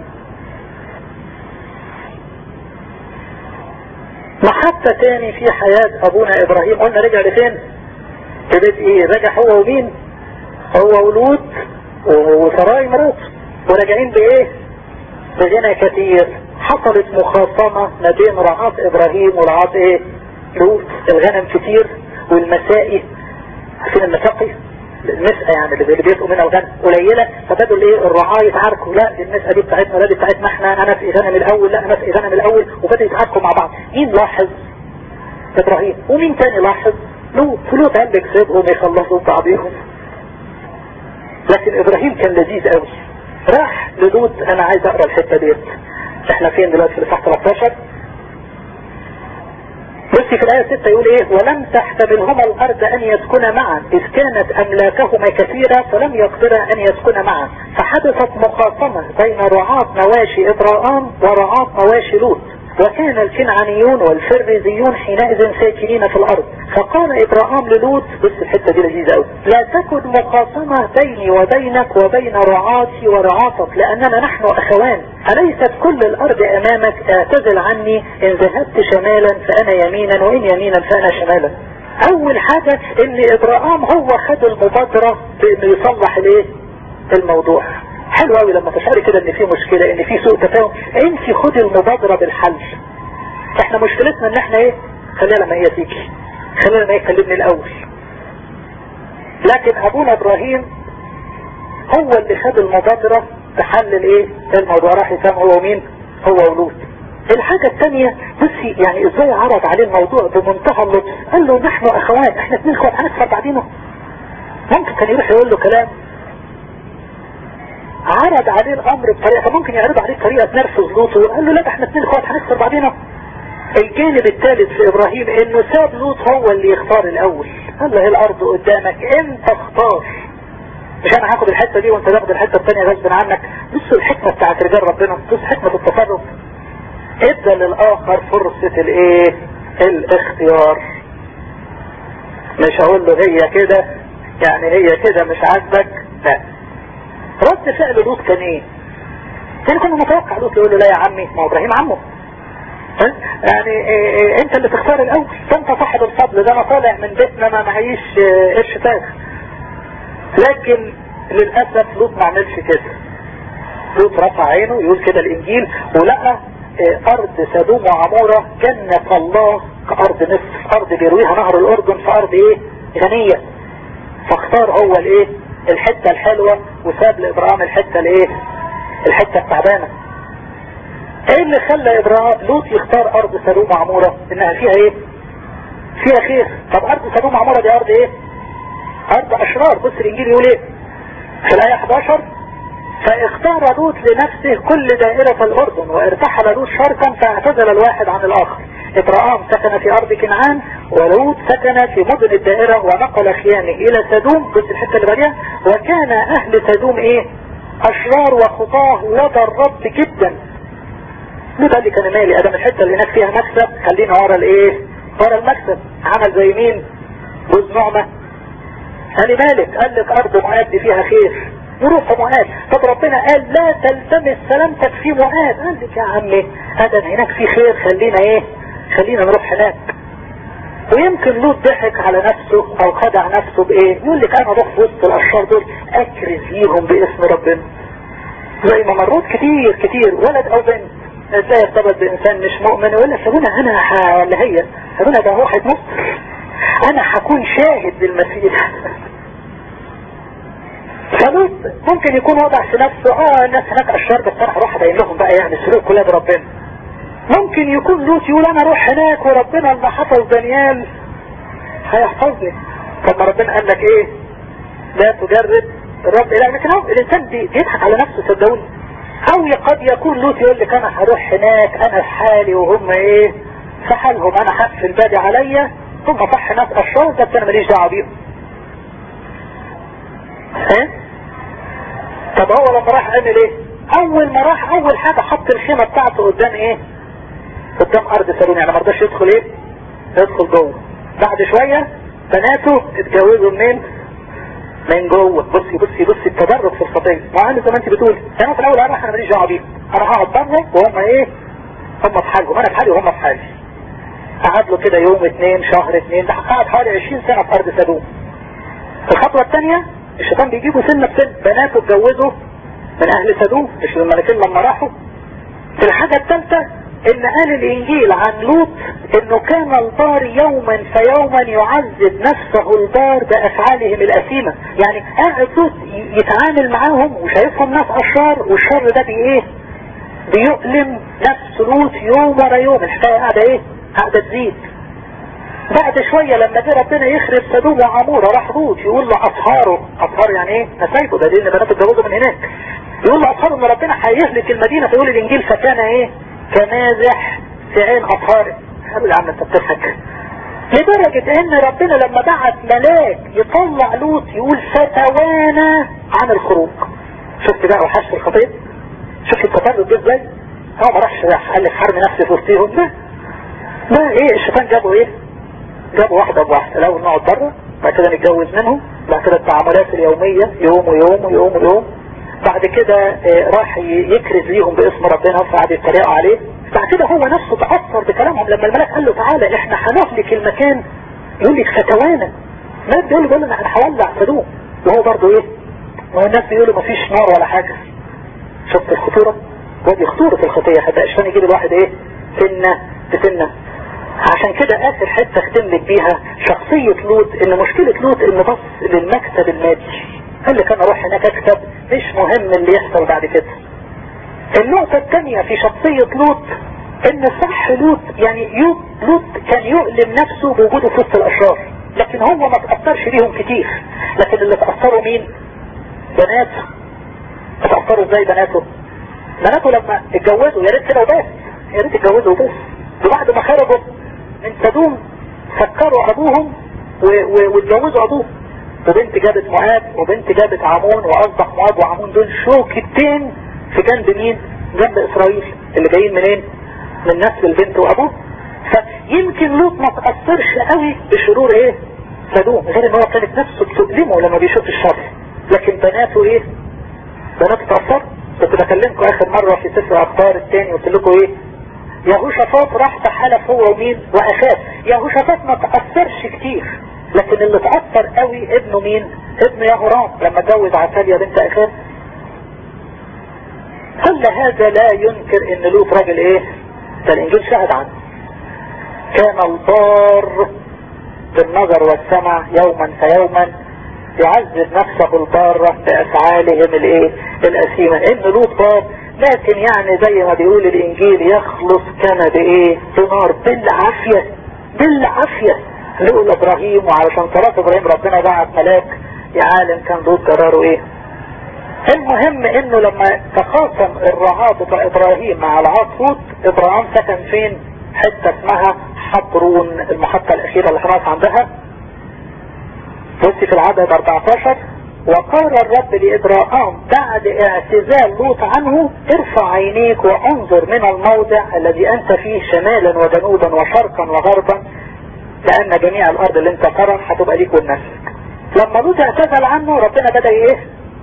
محطة تاني في حياة ابونا ابراهيم قلنا رجع لفين لبيت ايه رجع هو ومين هو ولوط وسراي مراته وراجعين بايه بغنى كثير حصلت مخاصمة ما بين رعاة ابراهيم ورعاة ايه لوط الغنم كتير والمسائي عارفين المساقي النسقة يعني اللي بيسقوا منها الغنم قليلة فبدوا الايه الرعاة يتعاركوا لا دي النسقة دي بتاعتنا لا دي بتاعتنا احنا انا في غنم الاول لا انا في غنم الاول وبدأوا يتعاركوا مع بعض مين لاحظ ابراهيم ومين تاني لاحظ لوط لوط قال لك سيبهم يخلصوا بعضيهم لكن ابراهيم كان لذيذ قوي راح للوط انا عايز اقرا الحته ديت احنا فين دلوقتي في الاصحاح 13 بص بس في الآية 6 يقول ايه ولم تحتملهما الأرض أن يسكن معا إذ كانت أملاكهما كثيرة فلم يقدر أن يسكن معا فحدثت مخاصمة بين رعاة مواشي إبراهام ورعاة مواشي لوط وكان الكنعانيون والفرزيون حينئذ ساكنين في الارض فقال ابراهام للوط بص الحته دي لذيذه قوي لا تكن مقاسمه بيني وبينك وبين رعاتي ورعاتك لاننا نحن اخوان اليست كل الارض امامك اعتزل عني ان ذهبت شمالا فانا يمينا وان يمينا فانا شمالا اول حاجه ان ابراهام هو خد المبادره بانه يصلح الايه الموضوع حلو قوي لما تشعري كده ان في مشكلة ان في سوء تفاهم انت خدي المبادرة بالحل احنا مشكلتنا ان احنا ايه خلينا لما هي تيجي خلينا لما هي تكلمني الاول لكن ابونا ابراهيم هو اللي خد المبادرة بحل الايه الموضوع راح يسام هو مين هو ولود الحاجة الثانية بصي يعني ازاي عرض عليه الموضوع بمنتهى اللطف قال له نحن اخوات احنا اثنين اخوات هنكسر بعدينا ممكن كان يروح يقول له كلام عرض عليه الامر بطريقة ممكن يعرض عليه بطريقة تنرفز لوط وقال له لا احنا اثنين اخوات هنكسر بعضينا الجانب الثالث في ابراهيم انه ساب لوط هو اللي يختار الاول قال له هي الارض قدامك انت اختار مش انا هاخد الحتة دي وانت تاخد الحتة الثانية غصب عنك بصوا الحكمة بتاعت رجال ربنا بص حكمة التصرف ادى للاخر فرصة الايه الاختيار مش هقول له هي كده يعني هي كده مش عاجبك لا رد فعل لوط كان ايه كان كنا متوقع لوط يقول له لا يا عمي ما هو ابراهيم عمه ها؟ يعني إيه إيه انت اللي تختار الاول فانت صاحب الفضل ده انا طالع من بيتنا ما معيش قرش فاخ لكن للاسف لوط ما عملش كده لوط رفع عينه يقول كده الانجيل ولقى ارض سدوم وعمورة جنة الله كارض مصر ارض بيرويها نهر الاردن في ارض ايه غنية فاختار هو الايه الحتة الحلوة وساب لابراهيم الحتة الايه الحتة التعبانة ايه اللي خلى ابراهيم لوط يختار ارض سدوم وعمورة انها فيها ايه فيها خير طب ارض سدوم وعمورة دي ارض ايه ارض اشرار بص الانجيل يقول ايه في الايه 11 فاختار لوط لنفسه كل دائرة الأردن وارتحل لوط شرقا فاعتزل الواحد عن الآخر إبراهام سكن في أرض كنعان ولوط سكن في مدن الدائرة ونقل خيامه إلى سدوم بص الحتة اللي بعديها وكان أهل سدوم إيه أشرار وخطاه لدى الرب جدا ده اللي كان مالي أدام الحتة اللي هناك فيها مكسب خلينا ورا الإيه ورا المكسب عمل زي مين جوز نعمة قال لي مالك قال لك أرض معاد فيها خير نروح معاد طب ربنا قال لا تلتمس سلامتك في معاد قال لك يا عمي هذا هناك في خير خلينا ايه خلينا نروح هناك ويمكن لوط ضحك على نفسه او خدع نفسه بايه يقول لك انا اروح في وسط الاشرار دول اكرز ليهم باسم ربنا زي ما مرات كتير كتير ولد او بنت ازاي ارتبط بانسان مش مؤمن يقول لك سابونا انا ح... اللي هي سابونا ده واحد مصر انا هكون شاهد للمسيح فلوط ممكن يكون وضع في نفسه اه الناس هناك اشرار بس انا هروح ابين لهم بقى يعني السلوك كلها بربنا ممكن يكون لوط يقول انا اروح هناك وربنا اللي حفظ دانيال هيحفظني طب ما ربنا قال لك ايه لا تجرب الرب لا لكن هو الانسان بيضحك على نفسه صدقوني او قد يكون لوط يقول لك انا هروح هناك انا في حالي وهم ايه في حالهم انا هقفل البادي عليا ثم صح ناس اشرار ده انا ماليش دعوه بيهم ها طب هو لما راح عمل ايه اول ما راح اول حاجة حط الخيمة بتاعته قدام ايه قدام ارض سالون يعني ما رضاش يدخل ايه يدخل جوه بعد شوية بناته اتجوزوا منين من جوه بصي بصي بصي التدرج في الخطيه ما عامل زي ما انت بتقولي انا في الاول انا ماليش دعوه بيهم انا هقعد بره وهم ايه هم في حالهم انا في حالي وهم في حالي قعد له كده يوم اثنين شهر اثنين ده قعد حوالي 20 سنه في ارض سدوم الخطوه الثانيه الشيطان بيجيبوا سنة بسن بناته اتجوزوا من اهل سدوم مش الملكين لما راحوا في الحاجة الثالثة ان قال الانجيل عن لوط انه كان البار يوما فيوما يعذب نفسه البار بافعالهم الاثيمة يعني قاعد لوط يتعامل معاهم وشايفهم ناس اشرار والشر ده بي ايه بيؤلم نفس لوط يوم ورا يوم الحكاية قاعدة ايه قاعدة تزيد بعد شوية لما جه ربنا يخرب سدوم وعمورة راح لوط يقول له اطهاره اطهار يعني ايه نسايبه ده لان بنات اتجوزوا من هناك يقول له اطهاره ان ربنا هيهلك المدينة فيقول الانجيل فكان ايه كمازح في عين اطهاره قالوا يا عم انت بتضحك لدرجة ان ربنا لما بعت ملاك يطلع لوط يقول فتوانا عن الخروج شفت بقى وحش الخطيب شفت التطرد ده ازاي هو ما راحش قال لك حرمي نفسي في وسطيهم لا لا ايه الشيطان جابوا ايه جابوا واحدة بواحدة الاول نقعد بره بعد كده نتجوز منهم بعد كده التعاملات اليومية يوم ويوم ويوم ويوم بعد كده راح يكرز ليهم باسم ربنا فقعد يتريقوا عليه بعد كده هو نفسه تأثر بكلامهم لما الملك قال له تعالى احنا هنهلك المكان يقول لك فتوانا ما بيقول له بيقول له انا هولع سدوم وهو برضه ايه وهو الناس بيقولوا مفيش نار ولا حاجة شفت الخطورة ودي خطورة الخطية حتى عشان يجيب الواحد ايه سنة بسنة عشان كده اخر حتة اختم لك بيها شخصية لوط ان مشكلة لوط انه بص للمكسب المادي قال لك انا اروح هناك اكسب مش مهم اللي يحصل بعد كده النقطة الثانية في شخصية لوط ان صح لوط يعني يوب لوط كان يؤلم نفسه بوجوده في وسط الاشرار لكن هم ما تأثرش بيهم كتير لكن اللي تأثروا مين بناته تأثروا ازاي بناته بناته لما اتجوزوا يا ريت كده وبس يا ريت اتجوزوا وبس وبعد ما خرجوا من سدوم فكروا ابوهم واتجوزوا ابوهم وبنت جابت مؤاب وبنت جابت عمون واصبح مؤاب وعمون دول شوكتين في جنب مين جنب اسرائيل اللي جايين منين من نسل البنت وابوه فيمكن لوط ما تأثرش قوي بشرور ايه سدوم غير ان هو كانت نفسه بتؤلمه لما بيشوف الشر لكن بناته ايه بناته تأثر كنت بكلمكم اخر مرة في سفر اخبار التاني قلت لكم ايه يهوشافاط راح تحالف هو ومين واخاه يهوشافاط ما تأثرش كتير لكن اللي تأثر قوي ابنه مين ابن يهورام لما اتجوز عتاليا بنت اخاه كل هذا لا ينكر ان لوط راجل ايه ده الانجيل شهد عنه كان البار بالنظر والسمع يوما فيوما يعذب نفسه البارة بأفعالهم الايه الأسيمة ان لوط بار لكن يعني زي ما بيقول الانجيل يخلص كان بايه بنار بالعافية بالعافية لقوا ابراهيم وعلشان صلاة ابراهيم ربنا بعت ملاك يعالم كان لوط قراره ايه المهم انه لما تخاصم الرعاة بتاع ابراهيم مع العاص لوط ابراهيم سكن فين حتة اسمها حبرون المحطة الاخيرة اللي خلاص عندها بصي في العدد 14 وقال الرب لإبراهام بعد اعتزال لوط عنه ارفع عينيك وانظر من الموضع الذي انت فيه شمالا وجنوبا وشرقا وغربا لان جميع الارض اللي انت ترى هتبقى ليك ولنفسك لما لوط اعتزل عنه ربنا بدأ ايه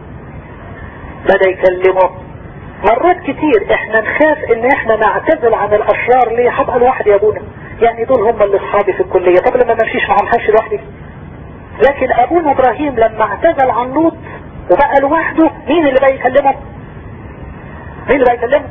بدأ يكلمه مرات كتير احنا نخاف ان احنا نعتزل عن الاشرار ليه هبقى لوحدي يا ابونا يعني دول هم اللي اصحابي في الكلية طب لما ما امشيش معاهم همشي لوحدي لكن ابونا ابراهيم لما اعتزل عن لوط وبقى لوحده مين اللي بقى يكلمه مين اللي بقى يكلمه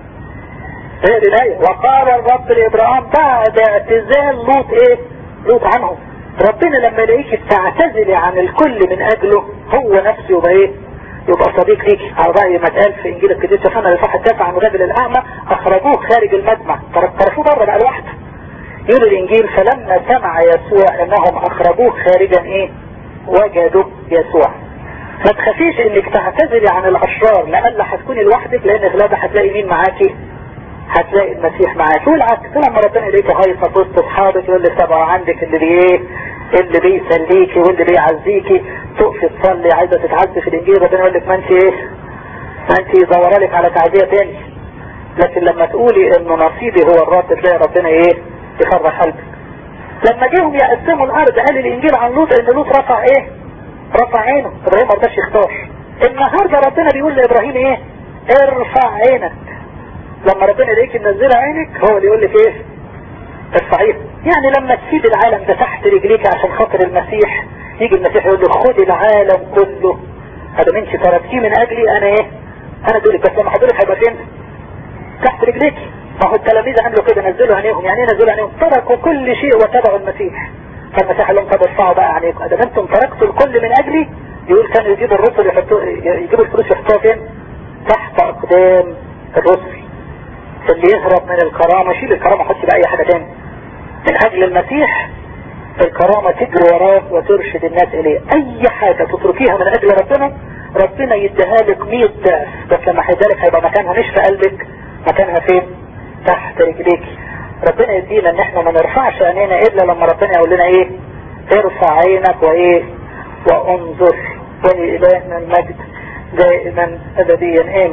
هي دي الايه وقال الرب لابراهيم بعد اعتزال لوط ايه لوط عنهم ربنا لما يلاقيك تعتزلي عن الكل من اجله هو نفسه يبقى ايه يبقى صديق ليك على رأي ما اتقال في انجيل القديس يوحنا اللي صح الدافع عن الرجل الاعمى اخرجوه خارج المجمع طرفوه بره بقى لوحده يقول الانجيل فلما سمع يسوع انهم اخرجوه خارجا ايه وجدوا يسوع ما تخافيش انك تعتذري عن الاشرار لألا هتكوني لوحدك لان غلابة هتلاقي مين معاكي هتلاقي المسيح معاك والعكس لما ربنا يلاقيك هايصة في وسط اصحابك يقول لك طبعا عندك اللي بي ايه اللي بيسليكي واللي بيعزيكي تقفي تصلي عايزة تتعزي في الانجيل ربنا يقول لك ما انت ايه ما انت دورالك على تعزية تاني لكن لما تقولي انه نصيبي هو الرب تلاقي ربنا ايه يفرح قلبك لما جيهم يقسموا الارض قال الانجيل عن لوط ان لوط رفع ايه رفع عينه ابراهيم ما رضاش يختار النهارده ربنا بيقول لابراهيم ايه ارفع عينك لما ربنا يلاقيك منزله عينك هو اللي يقول لك ايه ارفعيه يعني لما تسيب العالم ده تحت رجليك عشان خاطر المسيح يجي المسيح يقول له خد العالم كله هذا منش تركتيه من اجلي انا ايه انا دولك بس لما حضرتك هيبقى فين تحت رجليك ما هو التلاميذ عملوا كده نزلوا عينيهم يعني ايه نزلوا عينيهم تركوا كل شيء وتبعوا المسيح فالمسيح قال لهم طب ارفعوا بقى عينيكم ادام انتم تركتوا الكل من اجلي يقول كانوا يجيبوا الرسل يحطوا يجيبوا الفلوس يحطوها فين تحت اقدام الرسل اللي يهرب من الكرامة شيل الكرامة حط بقى اي حاجة تاني من اجل المسيح الكرامة تجري وراه وترشد الناس اليه اي حاجة تتركيها من اجل ربنا ربنا يديها لك 100 ضعف بس لما هيدالك هيبقى مكانها مش في قلبك مكانها فين تحت رجليك ربنا يدينا ان احنا ما نرفعش نرفعش عينينا الا لما ربنا يقول لنا ايه ارفع عينك وايه وانظر ولإلهنا المجد دائما ابديا امين